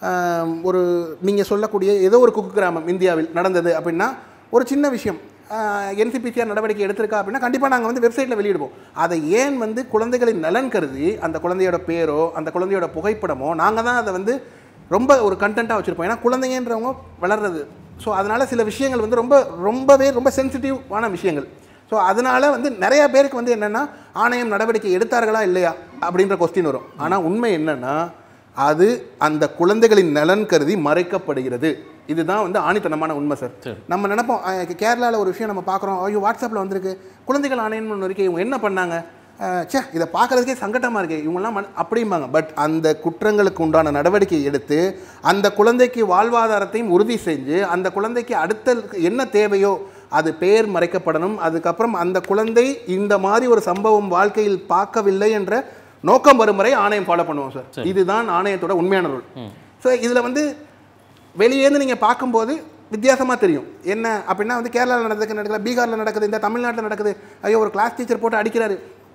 ஒரு நீங்கள் சொல்லக்கூடிய ஏதோ ஒரு குக்கு கிராமம் இந்தியாவில் நடந்தது அப்படின்னா ஒரு சின்ன விஷயம் என்சிபிசிஆர் நடவடிக்கை எடுத்திருக்கா அப்படின்னா கண்டிப்பாக நாங்கள் வந்து வெப்சைட்டில் வெளியிடுவோம் அதை ஏன் வந்து குழந்தைகளின் நலன் கருதி அந்த குழந்தையோட பேரோ அந்த குழந்தையோட புகைப்படமோ நாங்கள் தான் அதை வந்து ரொம்ப ஒரு கண்டென்ட்டாக வச்சுருப்போம் ஏன்னா குழந்தைங்கன்றவங்க வளர்றது ஸோ அதனால் சில விஷயங்கள் வந்து ரொம்ப ரொம்பவே ரொம்ப சென்சிட்டிவான விஷயங்கள் ஸோ அதனால் வந்து நிறைய பேருக்கு வந்து என்னென்னா ஆணையம் நடவடிக்கை எடுத்தார்களா இல்லையா அப்படின்ற கொஸ்டின் வரும் ஆனால் உண்மை என்னென்னா அது அந்த குழந்தைகளின் நலன் கருதி மறைக்கப்படுகிறது இதுதான் வந்து ஆணித்தனமான உண்மை சார் சரி. நம்ம நினைப்போம் கேரளாவில் ஒரு விஷயம் நம்ம பார்க்குறோம் ஐயோ வாட்ஸ்அப்பில் வந்திருக்கு குழந்தைகள் ஆணையம்னு ஒன்று இருக்கு இவங்க என்ன பண்ணாங்க அஹ், ச்சே இதை பார்க்குறதுக்கே சங்கட்டமாக இருக்கு இவங்கெல்லாம் மன- அப்படிம்பாங்க பட் அந்த குற்றங்களுக்கு உண்டான நடவடிக்கை எடுத்து அந்த குழந்தைக்கு வாழ்வாதாரத்தையும் உறுதி செஞ்சு அந்த குழந்தைக்கு அடுத்த என்ன தேவையோ அது பெயர் மறைக்கப்படணும் அதுக்கப்புறம் அந்த குழந்தை இந்த மாதிரி ஒரு சம்பவம் வாழ்க்கையில் பார்க்கவில்லை என்ற நோக்கம் வரும் வரை ஆணையம் ஃபாலோ பண்ணுவோம் சார் இதுதான் ஆணையத்தோட உண்மையான ரோல் ஸோ இதில் வந்து வெளியேந்து நீங்கள் பார்க்கும்போது வித்தியாசமாக தெரியும் என்ன அப்படின்னா வந்து கேரளாவில் நடக்குது நடக்குது பீகாரில் நடக்குது இந்த தமிழ்நாட்டில் நடக்குது ஐயோ ஒரு கிளாஸ் டீச்சர் போட்டு அடிக்கிறாரு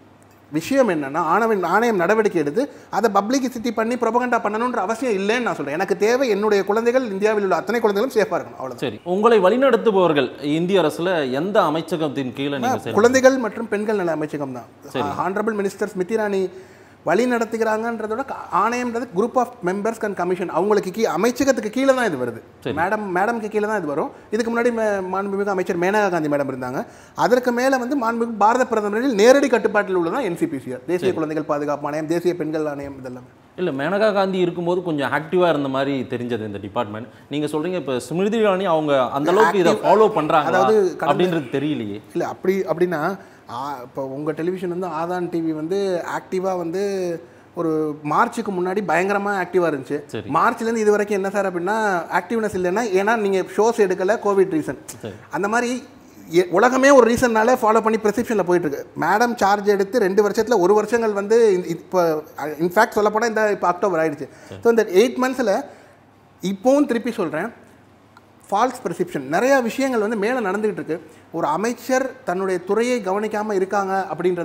விஷயம் என்னன்னா ஆணவன் ஆணையம் நடவடிக்கை எடுத்து அதை பப்ளிசிட்டி பண்ணி ப்ரொபகண்டா பண்ணணுன்ற அவசியம் இல்லைன்னு நான் சொல்கிறேன் எனக்கு தேவை என்னுடைய குழந்தைகள் இந்தியாவில் உள்ள அத்தனை குழந்தைகளும் சேஃபாக இருக்கணும் அவ்வளோதான் சரி உங்களை வழிநடத்துபவர்கள் இந்திய அரசுல எந்த அமைச்சகத்தின் கீழே நீங்க செயல்படுறீங்க? குழந்தைகள் மற்றும் பெண்கள் நல அமைச்சகம் தான் ஹானரபிள் மினிஸ்டர் ஸ்மிருதி இரானி வழி நடத்துகிறாங்கன்றதோட க- ஆணையம்ன்றது group of members and commission அவங்களுக்கு கீ அமைச்சகத்துக்கு கீழே தான் இது வருது மேடம் மேடம்க்கு கீழே தான் இது வரும் இதுக்கு முன்னாடி மே- மாண்புமிகு அமைச்சர் மேனகா காந்தி மேடம் இருந்தாங்க அதற்கு மேலே வந்து மாண்புமிகு பாரத பிரதமரில் நேரடி கட்டுப்பாட்டில் உள்ளதான் என்சிபிசிஆர் தேசிய குழந்தைகள் பாதுகாப்பு ஆணையம் தேசிய பெண்கள் ஆணையம் இதெல்லாம் இல்ல மேனகா காந்தி இருக்கும்போது கொஞ்சம் ஆக்டிவா இருந்த மாதிரி தெரிஞ்சது இந்த டிபார்ட்மெண்ட் நீங்க சொல்றீங்க இப்ப ஸ்மிருதி இரானி அவங்க அந்த அளவுக்கு இதை ஃபாலோ பண்றாங்க அதாவது கடந்த- அப்படின்றது தெரியலையே இல்லை அப்படி அப்படின்னா ஆ- இப்போ உங்கள் டெலிவிஷன் வந்து ஆதான் டிவி வந்து ஆக்டிவாக வந்து ஒரு மார்ச்சுக்கு முன்னாடி பயங்கரமாக ஆக்டிவாக இருந்துச்சு சரி. மார்ச்லேருந்து இது வரைக்கும் என்ன சார் அப்படின்னா ஆக்டிவ்னஸ் இல்லைன்னா ஏன்னா நீங்கள் ஷோஸ் எடுக்கல கோவிட் ரீசன் சரி. அந்த மாதிரி எ- உலகமே ஒரு ரீசன்னால ஃபாலோ பண்ணி ப்ரெஸ்கிரிப்ஷனில் போயிட்டு இருக்கு மேடம் சார்ஜ் எடுத்து ரெண்டு வருஷத்தில் ஒரு வருஷங்கள் வந்து இந்த- இப்போ இன்ஃபேக்ட் சொல்லப்போனால் இந்த இப்போ அக்டோபர் ஆயிடுச்சு ஸோ இந்த எயிட் மந்த்ஸில் இப்போவும் திருப்பி சொல்கிறேன் ஃபால்ஸ் பெர்செப்ஷன் நிறையா விஷயங்கள் வந்து மேலே நடந்துகிட்டு இருக்கு ஒரு அமைச்சர் தன்னுடைய துறையை கவனிக்காமல் இருக்காங்க அப்படின்றது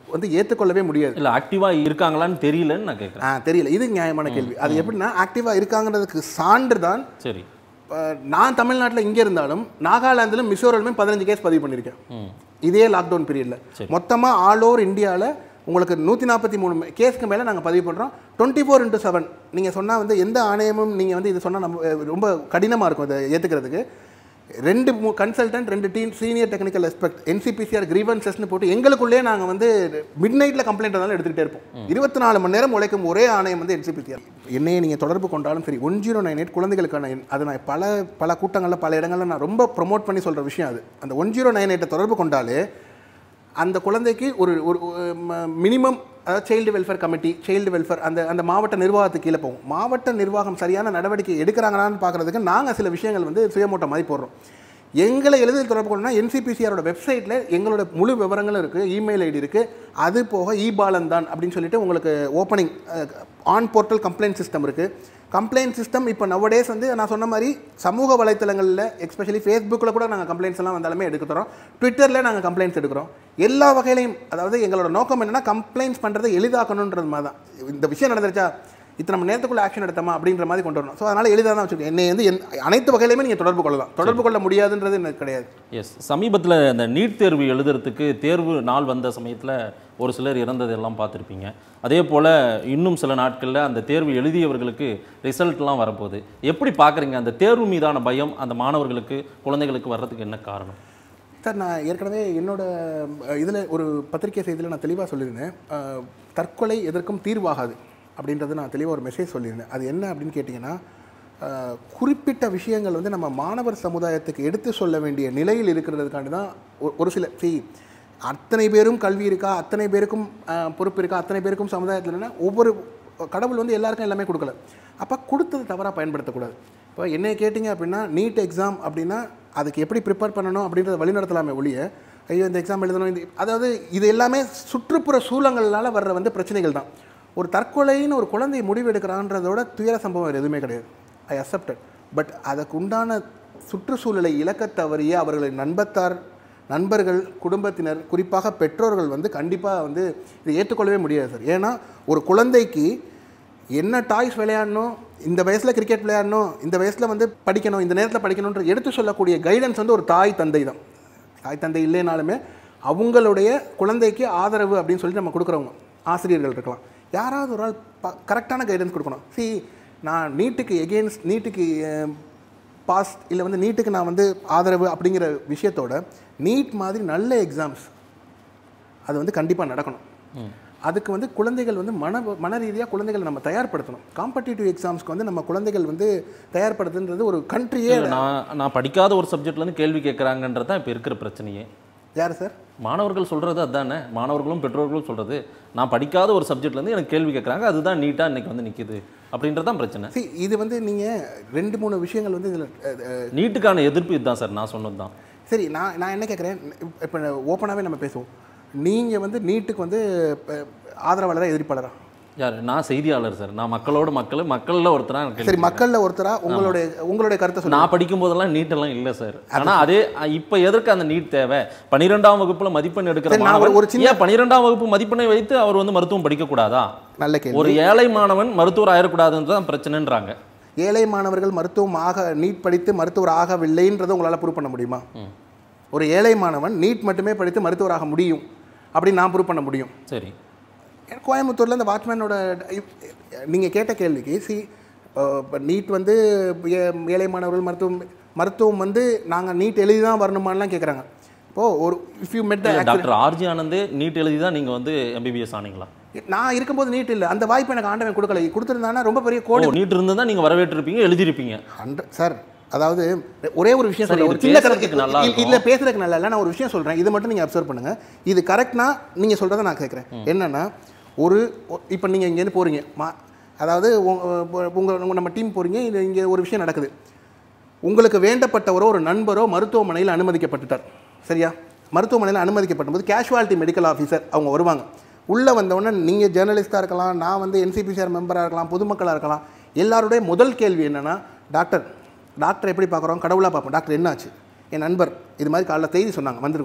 வந்து ஏற்றுக்கொள்ளவே முடியாது இல்ல ஆக்டிவா இருக்காங்களான்னு தெரியலன்னு நான் கேட்குறேன் ஆ தெரியல இது நியாயமான கேள்வி அது எப்படின்னா ஆக்டிவாக இருக்காங்கிறதுக்கு சான்று தான் சரி அஹ், நான் தமிழ்நாட்டில் இங்கே இருந்தாலும் நாகாலாந்திலும் மிசோரம்லையும் பதினஞ்சு கேஸ் பதிவு பண்ணியிருக்கேன் ம் இதே லாக்டவுன் பீரியடில் மொத்தமாக ஆல் ஓவர் இந்தியாவில் உங்களுக்கு நூற்றி நாற்பத்தி மூணு கேஸ்க்கு மேலே நாங்கள் பதிவு பண்ணுறோம் டுவெண்ட்டி ஃபோர் இன்ட்டு செவன் நீங்கள் சொன்னால் வந்து எந்த ஆணையமும் நீங்கள் வந்து இது சொன்னால் நம்ம அஹ், ரொம்ப கடினமாக இருக்கும் இதை ஏற்றுக்கிறதுக்கு ரெண்டு கன்சல்டன்ட் ரெண்டு team senior technical expert NCPCR கிரீவன்சஸ்னு போட்டு எங்களுக்குள்ளே நாங்கள் வந்து மிட் நைட்டில் கம்ப்ளைண்ட் இருந்தாலும் எடுத்துக்கிட்டே இருப்போம் இருபத்தி நாலு மணி நேரம் உழைக்கும் ஒரே ஆணையம் வந்து என்சிபிசிஆர் என்னையை நீங்கள் தொடர்பு கொண்டாலும் சரி ஒன் ஜீரோ நைன் எயிட் குழந்தைகளுக்கான எண் அது நான் பல பல கூட்டங்களில் பல இடங்களில் நான் ரொம்ப ப்ரொமோட் பண்ணி சொல்கிற விஷயம் அது அந்த ஒன் ஜீரோ நைன் எயிட்டை தொடர்பு கொண்டாலே அந்த குழந்தைக்கு ஒரு ஒரு மினிமம் அதாவது child welfare committee child welfare அந்த அந்த மாவட்ட நிர்வாகத்துக்கு கீழே போகும் மாவட்ட நிர்வாகம் சரியான நடவடிக்கை எடுக்கிறாங்களான்னு பார்க்குறதுக்கு நாங்கள் சில விஷயங்கள் வந்து சுயமோட்டம் மாதிரி போடுறோம் எங்களை எளிதில் தொடர்பு கொள்ளணும்னா என்சிபிசிஆரோட வெப்சைட்டில் எங்களோட முழு விவரங்களும் இருக்குது இமெயில் ஐடி இருக்குது அது போக இ பாலன் தான் அப்படின்னு சொல்லிட்டு உங்களுக்கு opening on portal complaint system இருக்குது கம்ப்ளைண்ட் சிஸ்டம் இப்போ நவடேஸ் வந்து நான் சொன்ன மாதிரி சமூக வலைத்தளங்களில் எஸ்பெஷலி ஃபேஸ்புக்கில் கூட நாங்கள் கம்ப்ளைண்ட்ஸ் எல்லாம் வந்தாலுமே எடுக்க தரோம் ட்விட்டரில் நாங்கள் கம்ப்ளைண்ட்ஸ் எடுக்கிறோம் எல்லா வகையிலையும் அதாவது எங்களோட நோக்கம் என்னன்னா கம்ப்ளைண்ட்ஸ் பண்ணுறதை எளிதாக்கணுன்றது மாதிரி தான் இந்த விஷயம் நடந்துருச்சா இத்தனை மணி நேரத்துக்குள்ள ஆக்ஷன் எடுத்தோமா அப்படின்ற மாதிரி கொண்டு வரணும் ஸோ அதனால் எளிதாக தான் வச்சுருக்கேன் என்னை வந்து என் அனைத்து வகையிலையுமே நீங்கள் தொடர்பு கொள்ளலாம் தொடர்பு கொள்ள முடியாதுன்றது எனக்கு கிடையாது எஸ் சமீபத்தில் இந்த நீட் தேர்வு எழுதுறதுக்கு தேர்வு நாள் வந்த சமயத்தில் ஒரு சிலர் இறந்ததெல்லாம் பார்த்துருப்பீங்க அதே போல் இன்னும் சில நாட்களில் அந்த தேர்வு எழுதியவர்களுக்கு ரிசல்ட்லாம் வரப்போகுது எப்படி பார்க்குறீங்க அந்த தேர்வு மீதான பயம் அந்த மாணவர்களுக்கு குழந்தைகளுக்கு வர்றதுக்கு என்ன காரணம் சார் நான் ஏற்கனவே என்னோட இதில் ஒரு பத்திரிகை செய்தியில் நான் தெளிவாக சொல்லியிருந்தேன் அஹ், தற்கொலை எதற்கும் தீர்வாகாது அப்படின்றது நான் தெளிவாக ஒரு மெசேஜ் சொல்லியிருந்தேன் அது என்ன அப்படின்னு கேட்டிங்கன்னா அஹ், குறிப்பிட்ட விஷயங்கள் வந்து நம்ம மாணவர் சமுதாயத்துக்கு எடுத்து சொல்ல வேண்டிய நிலையில் இருக்கிறதுக்காண்டி தான் ஒரு- ஒரு சில see அத்தனை பேரும் கல்வி இருக்கா அத்தனை பேருக்கும் அஹ், பொறுப்பு இருக்கா அத்தனை பேருக்கும் சமுதாயத்தில் என்னன்னா ஒவ்வொரு கடவுள் வந்து எல்லாருக்கும் எல்லாமே கொடுக்கல அப்போ கொடுத்தது தவறாக பயன்படுத்தக்கூடாது இப்போ என்னை கேட்டிங்க அப்படின்னா நீட் எக்ஸாம் அப்படின்னா அதுக்கு எப்படி ப்ரிப்பேர் பண்ணணும் அப்படின்றத வழிநடத்தலாமே ஒழிய ஐயோ இந்த எக்ஸாம் எழுதணும் இந்த அதாவது இது எல்லாமே சுற்றுப்புற சூழல்களால் வர்ற வந்து பிரச்சனைகள் தான் ஒரு தற்கொலைன்னு ஒரு குழந்தை முடிவு எடுக்கிறான்றதோட துயர சம்பவம் வேறு எதுவுமே கிடையாது ஐ அக்செப்டட் பட் அதுக்கு உண்டான சுற்றுச்சூழலை இழக்கத் தவறிய அவர்களின் நண்பத்தார் நண்பர்கள் குடும்பத்தினர் குறிப்பாக பெற்றோர்கள் வந்து கண்டிப்பாக வந்து இதை ஏற்றுக்கொள்ளவே முடியாது சார் ஏன்னா ஒரு குழந்தைக்கு என்ன டாய்ஸ் விளையாடணும் இந்த வயசில் கிரிக்கெட் விளையாடணும் இந்த வயசில் வந்து படிக்கணும் இந்த நேரத்தில் படிக்கணுன்ற எடுத்து சொல்லக்கூடிய கைடன்ஸ் வந்து ஒரு தாய் தந்தை தான் தாய் தந்தை இல்லைனாலுமே அவங்களுடைய குழந்தைக்கு ஆதரவு அப்படின்னு சொல்லிட்டு நம்ம கொடுக்குறவங்க ஆசிரியர்கள் இருக்கலாம் யாராவது ஒரு ஆள் ப கரெக்டான கைடன்ஸ் கொடுக்கணும் சி நான் நீட்டுக்கு எகெயின்ஸ்ட் நீட்டுக்கு பாஸ் இல்லை வந்து நீட்டுக்கு நான் வந்து ஆதரவு அப்படிங்கிற விஷயத்தோட நீட் மாதிரி நல்ல எக்ஸாம்ஸ் அது வந்து கண்டிப்பாக நடக்கணும் அதுக்கு வந்து குழந்தைகள் வந்து மன மன ரீதியாக குழந்தைகள் நம்ம தயார்படுத்தணும் காம்படிட்டிவ் எக்ஸாம்ஸ்க்கு வந்து நம்ம குழந்தைகள் வந்து தயார்படுத்துன்றது ஒரு கண்ட்ரியே நான் நான் படிக்காத ஒரு சப்ஜெக்ட்லேருந்து கேள்வி கேட்குறாங்கன்றது தான் இப்போ இருக்கிற பிரச்சனையே யார் சார் மாணவர்கள் சொல்கிறது அதுதானே மாணவர்களும் பெற்றோர்களும் சொல்கிறது நான் படிக்காத ஒரு சப்ஜெக்ட்லேருந்து எனக்கு கேள்வி கேட்குறாங்க அதுதான் நீட்டாக இன்னைக்கு வந்து நிற்கிது அப்படின்றது தான் பிரச்சனை see இது வந்து நீங்கள் ரெண்டு மூணு விஷயங்கள் வந்து இதில் நீட்டுக்கான எதிர்ப்பு இதுதான் சார் நான் சொன்னது தான் சரி நான் நான் என்ன கேட்குறேன் இப்போ ஓப்பனாகவே நம்ம பேசுவோம் நீங்கள் வந்து நீட்டுக்கு வந்து அஹ், ஆதரவாளரா எதிர்ப்பாளரா யார் நான் செய்தியாளர் சார் நான் மக்களோட மக்கள் மக்களில் ஒருத்தரா எனக்கு சரி மக்களில் ஒருத்தரா உங்களுடைய உங்களுடைய கருத்தை சொல்லுங்க நான் படிக்கும் போதெல்லாம் நீட்டெல்லாம் இல்லை சார் ஆனா அதே இப்போ எதற்கு அந்த நீட் தேவை பன்னிரெண்டாம் வகுப்புல மதிப்பெண் எடுக்கிற சரி, நான் ஒரு- மாணவன் ஒரு சின்ன- ஏன் பன்னிரெண்டாம் வகுப்பு மதிப்பெண்ணை வைத்து அவர் வந்து மருத்துவம் படிக்க கூடாதா நல்ல கேள்வி ஒரு ஏழை மாணவன் மருத்துவர் ஆயிடக்கூடாதுன்னு தான் பிரச்சனைன்றாங்க ஏழை மாணவர்கள் மருத்துவம் ஆக நீட் படித்து மருத்துவர் ஆகவில்லைன்றதை உங்களால் ப்ரூவ் பண்ண முடியுமா ஒரு ஏழை மாணவன் நீட் மட்டுமே படித்து மருத்துவராக முடியும் அப்படின்னு நான் ப்ரூவ் பண்ண முடியும் சரி கோயம்புத்தூரில் இந்த வாட்ச்மேனோட நீங்கள் கேட்ட கேள்விக்கு சி இப்போ நீட் வந்து ஏ- ஏழை மாணவர்கள் மருத்துவம் மருத்துவம் வந்து நாங்கள் நீட் எழுதி தான் வரணுமான்லாம் கேட்குறாங்க இப்போது ஒரு if you met the doctor RG ஆனந்தே நீட் எழுதி தான் நீங்க வந்து எம்பிபிஎஸ் ஆனீங்களா நான் இருக்கும்போது நீட் இல்லை அந்த வாய்ப்பு எனக்கு ஆண்டவன் கொடுக்கல கொடுத்துருந்தானா ரொம்ப பெரிய கோடி ஓ நீட் இருந்து தான் நீங்க வரவேற்றிருப்பீங்க எழுதிருப்பீங்க ஹண்ட்ரட் சார் அதாவது ஒரே ஒரு விஷயம் சரி, சொல்றேன் இது ஒரு சின்ன பேசுறதுக்கு நல்லா கருத்து இருக்கும். இல்ல பேசுறதுக்கு நல்லா இல்லை நான் ஒரு விஷயம் சொல்றேன் இது மட்டும் நீங்க அப்சர்வ் பண்ணுங்க இது கரெக்ட்னா நீங்க சொல்றதை நான் கேட்குறேன் என்னன்னா ஒரு இப்போ நீங்க இங்கேருந்து போறீங்க மா அதாவது உங்க உங்க உங்க நம்ம டீம் போறீங்க இது இங்கே ஒரு விஷயம் நடக்குது உங்களுக்கு வேண்டப்பட்டவரோ ஒரு நண்பரோ மருத்துவமனையில் அனுமதிக்கப்பட்டுட்டார் சரியா மருத்துவமனையில் அனுமதிக்கப்பட்டபோது கேஷுவாலிட்டி மெடிக்கல் ஆஃபீஸர் அவங்க வருவாங்க உள்ளே வந்தவுடனே நீங்கள் ஜேர்னலிஸ்ட்டாக இருக்கலாம் நான் வந்து என்சிபிசிஆர் மெம்பராக இருக்கலாம் பொதுமக்களாக இருக்கலாம் எல்லாருடைய முதல் கேள்வி என்னென்னா டாக்டர் டாக்டர் எப்படி பார்க்குறோம் கடவுளாக பார்ப்போம் டாக்டர் என்னாச்சு என் நண்பர் இது மாதிரி காலைல செய்தி சொன்னாங்க வந்திருக்கோம்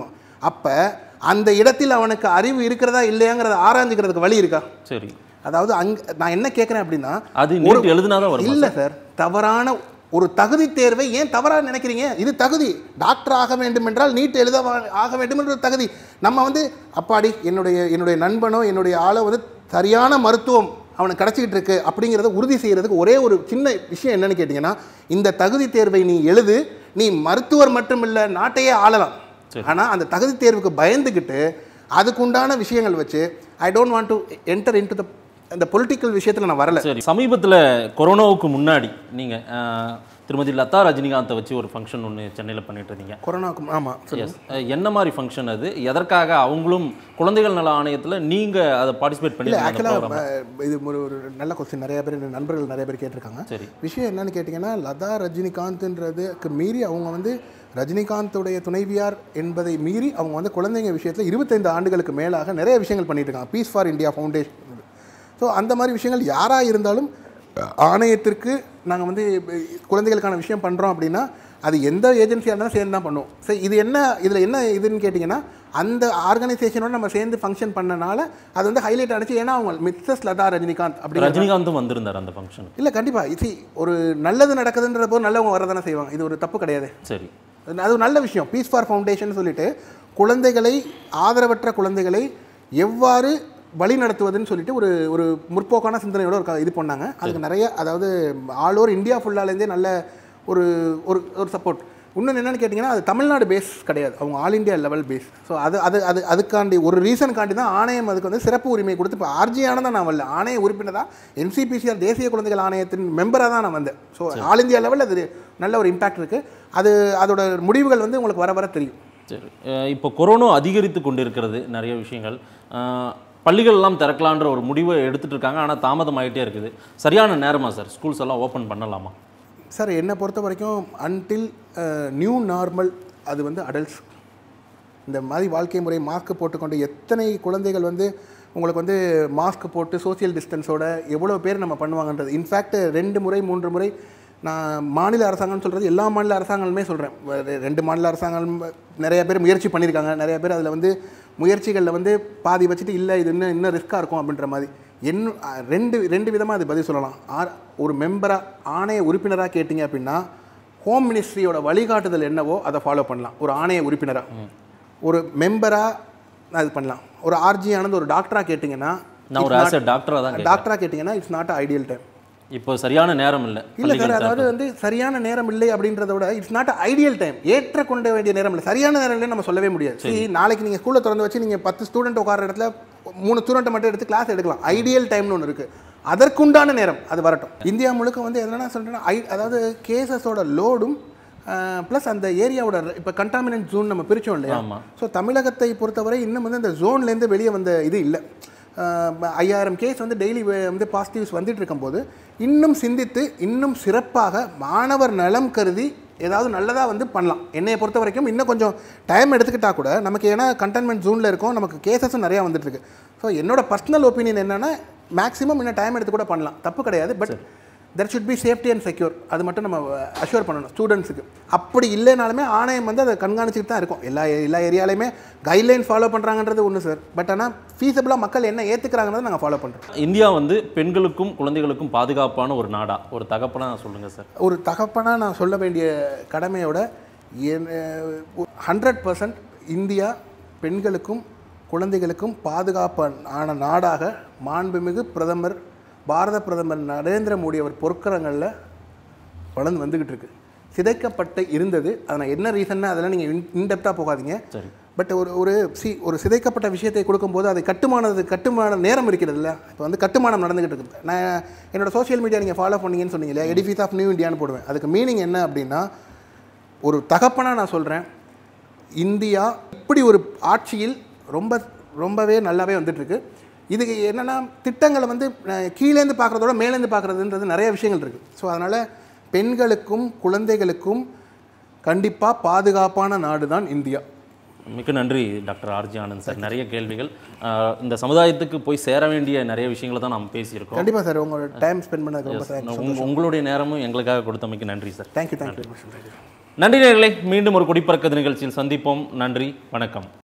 அப்போ அந்த இடத்தில் அவனுக்கு அறிவு இருக்கிறதா இல்லையாங்கிறத ஆராய்ஞ்சிக்கிறதுக்கு வழி இருக்கா சரி அதாவது அங்க நான் என்ன கேட்குறேன் அப்படின்னா அது நீட் எழுதினாதான் வரும் இல்ல சார் தவறான ஒரு தகுதி தேர்வை ஏன் தவறா நினைக்கிறீங்க இது தகுதி டாக்டர் ஆக வேண்டும் என்றால் நீட் எழுத வா- ஆக வேண்டும் என்ற ஒரு தகுதி நம்ம வந்து அப்பாடி என்னுடைய என்னுடைய நண்பனோ என்னுடைய ஆளோ வந்து சரியான மருத்துவம் அவனுக்கு கிடைச்சிக்கிட்டு இருக்கு அப்படிங்கிறத உறுதி செய்யறதுக்கு ஒரே ஒரு சின்ன விஷயம் என்னன்னு கேட்டிங்கன்னா இந்த தகுதி தேர்வை நீ எழுது நீ மருத்துவர் மட்டும் இல்ல நாட்டையே ஆளலாம் ஆனா அந்த தகுதி தேர்வுக்கு பயந்துக்கிட்டு அதுக்குண்டான விஷயங்கள் வச்சு I don't want to enter into the அந்த பொலிட்டிக்கல் விஷயத்துல நான் வரல சரி சமீபத்தில் கொரோனாவுக்கு முன்னாடி நீங்கள் திருமதி லதா ரஜினிகாந்தை வச்சு ஒரு ஃபங்க்ஷன் ஒன்று சென்னையில் பண்ணிட்டு இருந்தீங்க கொரோனாக்கு ஆமாம் எஸ் என்ன மாதிரி ஃபங்க்ஷன் அது எதற்காக அவங்களும் குழந்தைகள் நல ஆணையத்தில் நீங்கள் அதை பார்ட்டிசிபேட் இல்லை பண்ணி ஆக்சுவலாக இது ஒரு ஒரு நல்ல கொஸ்டின் நிறைய பேர் என் நண்பர்கள் நிறைய பேர் கேட்டிருக்காங்க சரி விஷயம் என்னன்னு கேட்டிங்கன்னா லதா ரஜினிகாந்த்ன்றதுக்கு மீறி அவங்க வந்து ரஜினிகாந்துடைய துணைவியார் என்பதை மீறி அவங்க வந்து குழந்தைங்க விஷயத்தில் இருபத்தைந்து ஆண்டுகளுக்கு மேலாக நிறைய விஷயங்கள் பண்ணிட்டு இருக்காங்க Peace for India Foundation so அந்த மாதிரி விஷயங்கள் யாராக இருந்தாலும் ஆணையத்திற்கு நாங்கள் வந்து குழந்தைகளுக்கான விஷயம் பண்ணுறோம் அப்படின்னா அது எந்த ஏஜென்சியாக இருந்தாலும் சேர்ந்து தான் பண்ணுவோம் சரி இது என்ன இதில் என்ன இதுன்னு கேட்டிங்கன்னா அந்த ஆர்கனைசேஷனோட நம்ம சேர்ந்து ஃபங்க்ஷன் பண்ணனால அது வந்து ஹைலைட் அடிச்சு ஏன்னா அவங்க மிஸ்ஸஸ் லதா ரஜினிகாந்த் அப்படி ரஜினிகாந்தும் வந்திருந்தார் அந்த ஃபங்க்ஷனுக்கு இல்லை கண்டிப்பாக இது ஒரு நல்லது நடக்குதுன்ற போது நல்லவங்க வரதானே செய்வாங்க இது ஒரு தப்பு கிடையாது சரி அது ஒரு நல்ல விஷயம் பீஸ் ஃபார் ஃபவுண்டேஷன் சொல்லிட்டு குழந்தைகளை ஆதரவற்ற குழந்தைகளை எவ்வாறு வழி நடத்துவதுன்னு சொல்லிட்டு ஒரு ஒரு முற்போக்கான சிந்தனையோட ஒரு க- இது பண்ணாங்க அதுக்கு நிறைய அதாவது ஆல் ஓவர் இந்தியா ஃபுல்லாலேருந்தே நல்ல ஒரு ஒரு ஒரு சப்போர்ட் இன்னொன்று என்னன்னு கேட்டிங்கன்னா அது தமிழ்நாடு பேஸ் கிடையாது அவங்க all India level base so அது அது அது அதுக்காண்டி ஒரு ரீசனுக்காண்டி தான் ஆணையம் அதுக்கு வந்து சிறப்பு உரிமை கொடுத்து இப்போ ஆர்ஜி ஆனதான் நான் வரல ஆணைய உறுப்பினராக என்சிபிசிஆர் தேசிய குழந்தைகள் ஆணையத்தின் மெம்பராக தான் நான் வந்தேன் ஸோ ஆல் இந்தியா லெவலில் அது நல்ல ஒரு இம்பாக்ட் இருக்குது அது அதோட முடிவுகள் வந்து உங்களுக்கு வர வர தெரியும் சரி அஹ் இப்போ கொரோனா அதிகரித்து கொண்டிருக்கிறது நிறைய விஷயங்கள் அஹ் பள்ளிகள் எல்லாம் திறக்கலான்ற ஒரு முடிவை எடுத்துட்டு இருக்காங்க ஆனால் தாமதம் ஆகிட்டே இருக்குது சரியான நேரமா சார் ஸ்கூல்ஸ் எல்லாம் ஓப்பன் பண்ணலாமா சார் என்னை பொறுத்த வரைக்கும் அன்டில் நியூ நார்மல் அது வந்து அடல்ட்ஸ் இந்த மாதிரி வாழ்க்கை முறை மாஸ்க் போட்டுக்கொண்டு எத்தனை குழந்தைகள் வந்து உங்களுக்கு வந்து மாஸ்க் போட்டு சோஷியல் டிஸ்டன்ஸோட எவ்வளோ பேர் நம்ம பண்ணுவாங்கன்றது இன்ஃபேக்ட் ரெண்டு முறை மூன்று முறை நான் மாநில அரசாங்கம்னு சொல்கிறது எல்லா மாநில அரசாங்கங்களுமே சொல்கிறேன் ரெண்டு மாநில அரசாங்கம் நிறைய பேர் முயற்சி பண்ணியிருக்காங்க நிறைய பேர் அதில் வந்து முயற்சிகளில் வந்து பாதி வச்சுட்டு இல்லை இது இன்னும் இன்னும் ரிஸ்க்காக இருக்கும் அப்படின்ற மாதிரி இன்னும் அஹ், ரெண்டு ரெண்டு விதமாக அது பதில் சொல்லலாம் ஆர் ஒரு மெம்பராக ஆணைய உறுப்பினராக கேட்டிங்க அப்படின்னா ஹோம் மினிஸ்ட்ரியோட வழிகாட்டுதல் என்னவோ அதை ஃபாலோ பண்ணலாம் ஒரு ஆணைய உறுப்பினராக ஒரு மெம்பராக அது பண்ணலாம் ஒரு ஆர்ஜி ஆனது ஒரு டாக்டராக கேட்டிங்கன்னா நான் ஒரு ஆஸ் டாக்டராக தான் கேட்குறேன் டாக்டராக கேட்டிங்கன்னா இட்ஸ் நாட் ஐடியல் டைம் இப்போ சரியான நேரம் இல்லை இல்லை சார் அதாவது வந்து சரியான நேரம் இல்லை அப்படின்றத விட இட்ஸ் நாட் ஐடியல் டைம் ஏற்றக்கொண்ட வேண்டிய நேரம் இல்லை சரியான நேரம் இல்லைன்னு நம்ம சொல்லவே முடியாது சரி நாளைக்கு நீங்கள் ஸ்கூலில் திறந்து வச்சு நீங்கள் பத்து ஸ்டூடெண்ட் உட்கார இடத்துல மூணு ஸ்டூடெண்ட்டை மட்டும் எடுத்து கிளாஸ் எடுக்கலாம் ஐடியல் டைம்னு ஒன்று இருக்குது அதற்குண்டான நேரம் அது வரட்டும் இந்தியா முழுக்க வந்து என்னென்ன சொல்கிறேன்னா ஐ அதாவது கேசஸோட லோடும் ப்ளஸ் அந்த ஏரியாவோட இப்போ கண்டாமினன்ட் ஜோன் நம்ம பிரித்தோம் இல்லையா ஆமா. ஸோ தமிழகத்தை பொறுத்தவரை இன்னும் வந்து இந்த ஜோன்லேருந்து வெளியே வந்த இது இல்லை ஐயாயிரம் கேஸ் வந்து டெய்லி வந்து பாசிட்டிவ்ஸ் வந்துட்டு இருக்கும்போது இன்னும் சிந்தித்து இன்னும் சிறப்பாக மாணவர் நலம் கருதி ஏதாவது நல்லதாக வந்து பண்ணலாம் என்னையை பொறுத்த வரைக்கும் இன்னும் கொஞ்சம் டைம் எடுத்துக்கிட்டா கூட நமக்கு ஏன்னா கண்டென்மெண்ட் ஜோனில் இருக்கும் நமக்கு கேசஸும் நிறையா வந்துட்டு இருக்கு ஸோ என்னோட பர்சனல் ஒப்பீனியன் என்னன்னா மேக்ஸிமம் இன்னும் டைம் எடுத்து கூட பண்ணலாம் தப்பு கிடையாது but there should be safety and secure அது மட்டும் நம்ம அஷ்யூர் பண்ணணும் ஸ்டூடெண்ட்ஸுக்கு அப்படி இல்லைனாலுமே ஆணையம் வந்து அதை கண்காணிச்சுட்டு தான் இருக்கும் எல்லா எல்லா ஏரியாலையுமே கைட்லைன் ஃபாலோ பண்ணுறாங்கன்றது ஒன்று சார் பட் ஆனால் ஃபீஸபிளாக மக்கள் என்ன ஏற்றுக்கிறாங்கன்றதை நாங்கள் ஃபாலோ பண்ணுறோம் இந்தியா வந்து பெண்களுக்கும் குழந்தைகளுக்கும் பாதுகாப்பான ஒரு நாடா ஒரு தகப்பனா சொல்லுங்க சார் ஒரு தகப்பனாக நான் சொல்ல வேண்டிய கடமையோட ஹண்ட்ரட் பர்சன்ட் இந்தியா பெண்களுக்கும் குழந்தைகளுக்கும் பாதுகாப்பான நாடாக மாண்புமிகு பிரதமர் பாரத பிரதமர் நரேந்திர மோடி அவர் பொற்கரங்களில் வளர்ந்து வந்துக்கிட்டு இருக்கு சிதைக்கப்பட்டு இருந்தது அதை நான் என்ன ரீசன்னா அதெல்லாம் நீங்கள் இன்டெப்த்தாக போகாதீங்க சரி பட் ஒரு ஒரு சி ஒரு சிதைக்கப்பட்ட விஷயத்தை கொடுக்கும்போது அது கட்டுமானது கட்டுமான நேரம் இருக்கிறது இல்லை இப்போ வந்து கட்டுமானம் நடந்துகிட்டு இருக்கு நான் என்னோட சோஷியல் மீடியா நீங்கள் ஃபாலோ பண்ணீங்கன்னு சொன்னீங்க இல்லையா எடிஃபீஸ் ஆஃப் நியூ இந்தியான்னு போடுவேன் அதுக்கு மீனிங் என்ன அப்படின்னா ஒரு தகப்பனாக நான் சொல்கிறேன் இந்தியா இப்படி ஒரு ஆட்சியில் ரொம்ப ரொம்பவே நல்லாவே வந்துட்டுருக்கு இதுக்கு என்னென்னா திட்டங்களை வந்து அஹ், கீழேந்து பார்க்குறதோட மேலேந்து பார்க்குறதுன்றது நிறைய விஷயங்கள் இருக்குது ஸோ அதனால் பெண்களுக்கும் குழந்தைகளுக்கும் கண்டிப்பாக பாதுகாப்பான நாடு தான் இந்தியா மிக்க நன்றி டாக்டர் ஆர்ஜி ஆனந்த் சார் நிறைய கேள்விகள் அஹ் இந்த சமுதாயத்துக்கு போய் சேர வேண்டிய நிறைய விஷயங்களை தான் நாம் பேசியிருக்கோம் கண்டிப்பாக சார் உங்களோட டைம் ஸ்பெண்ட் பண்ணதுக்கு ரொம்ப தேங்க்ஸ் உங்க- உங்களுடைய நேரமும் எங்களுக்காக கொடுத்தமைக்கு நன்றி சார் தேங்க்யூ தேங்க்யூ நன்றி நேயர்களே மீண்டும் ஒரு குடிப்பறக்கது நிகழ்ச்சியில் சந்திப்போம் நன்றி வணக்கம்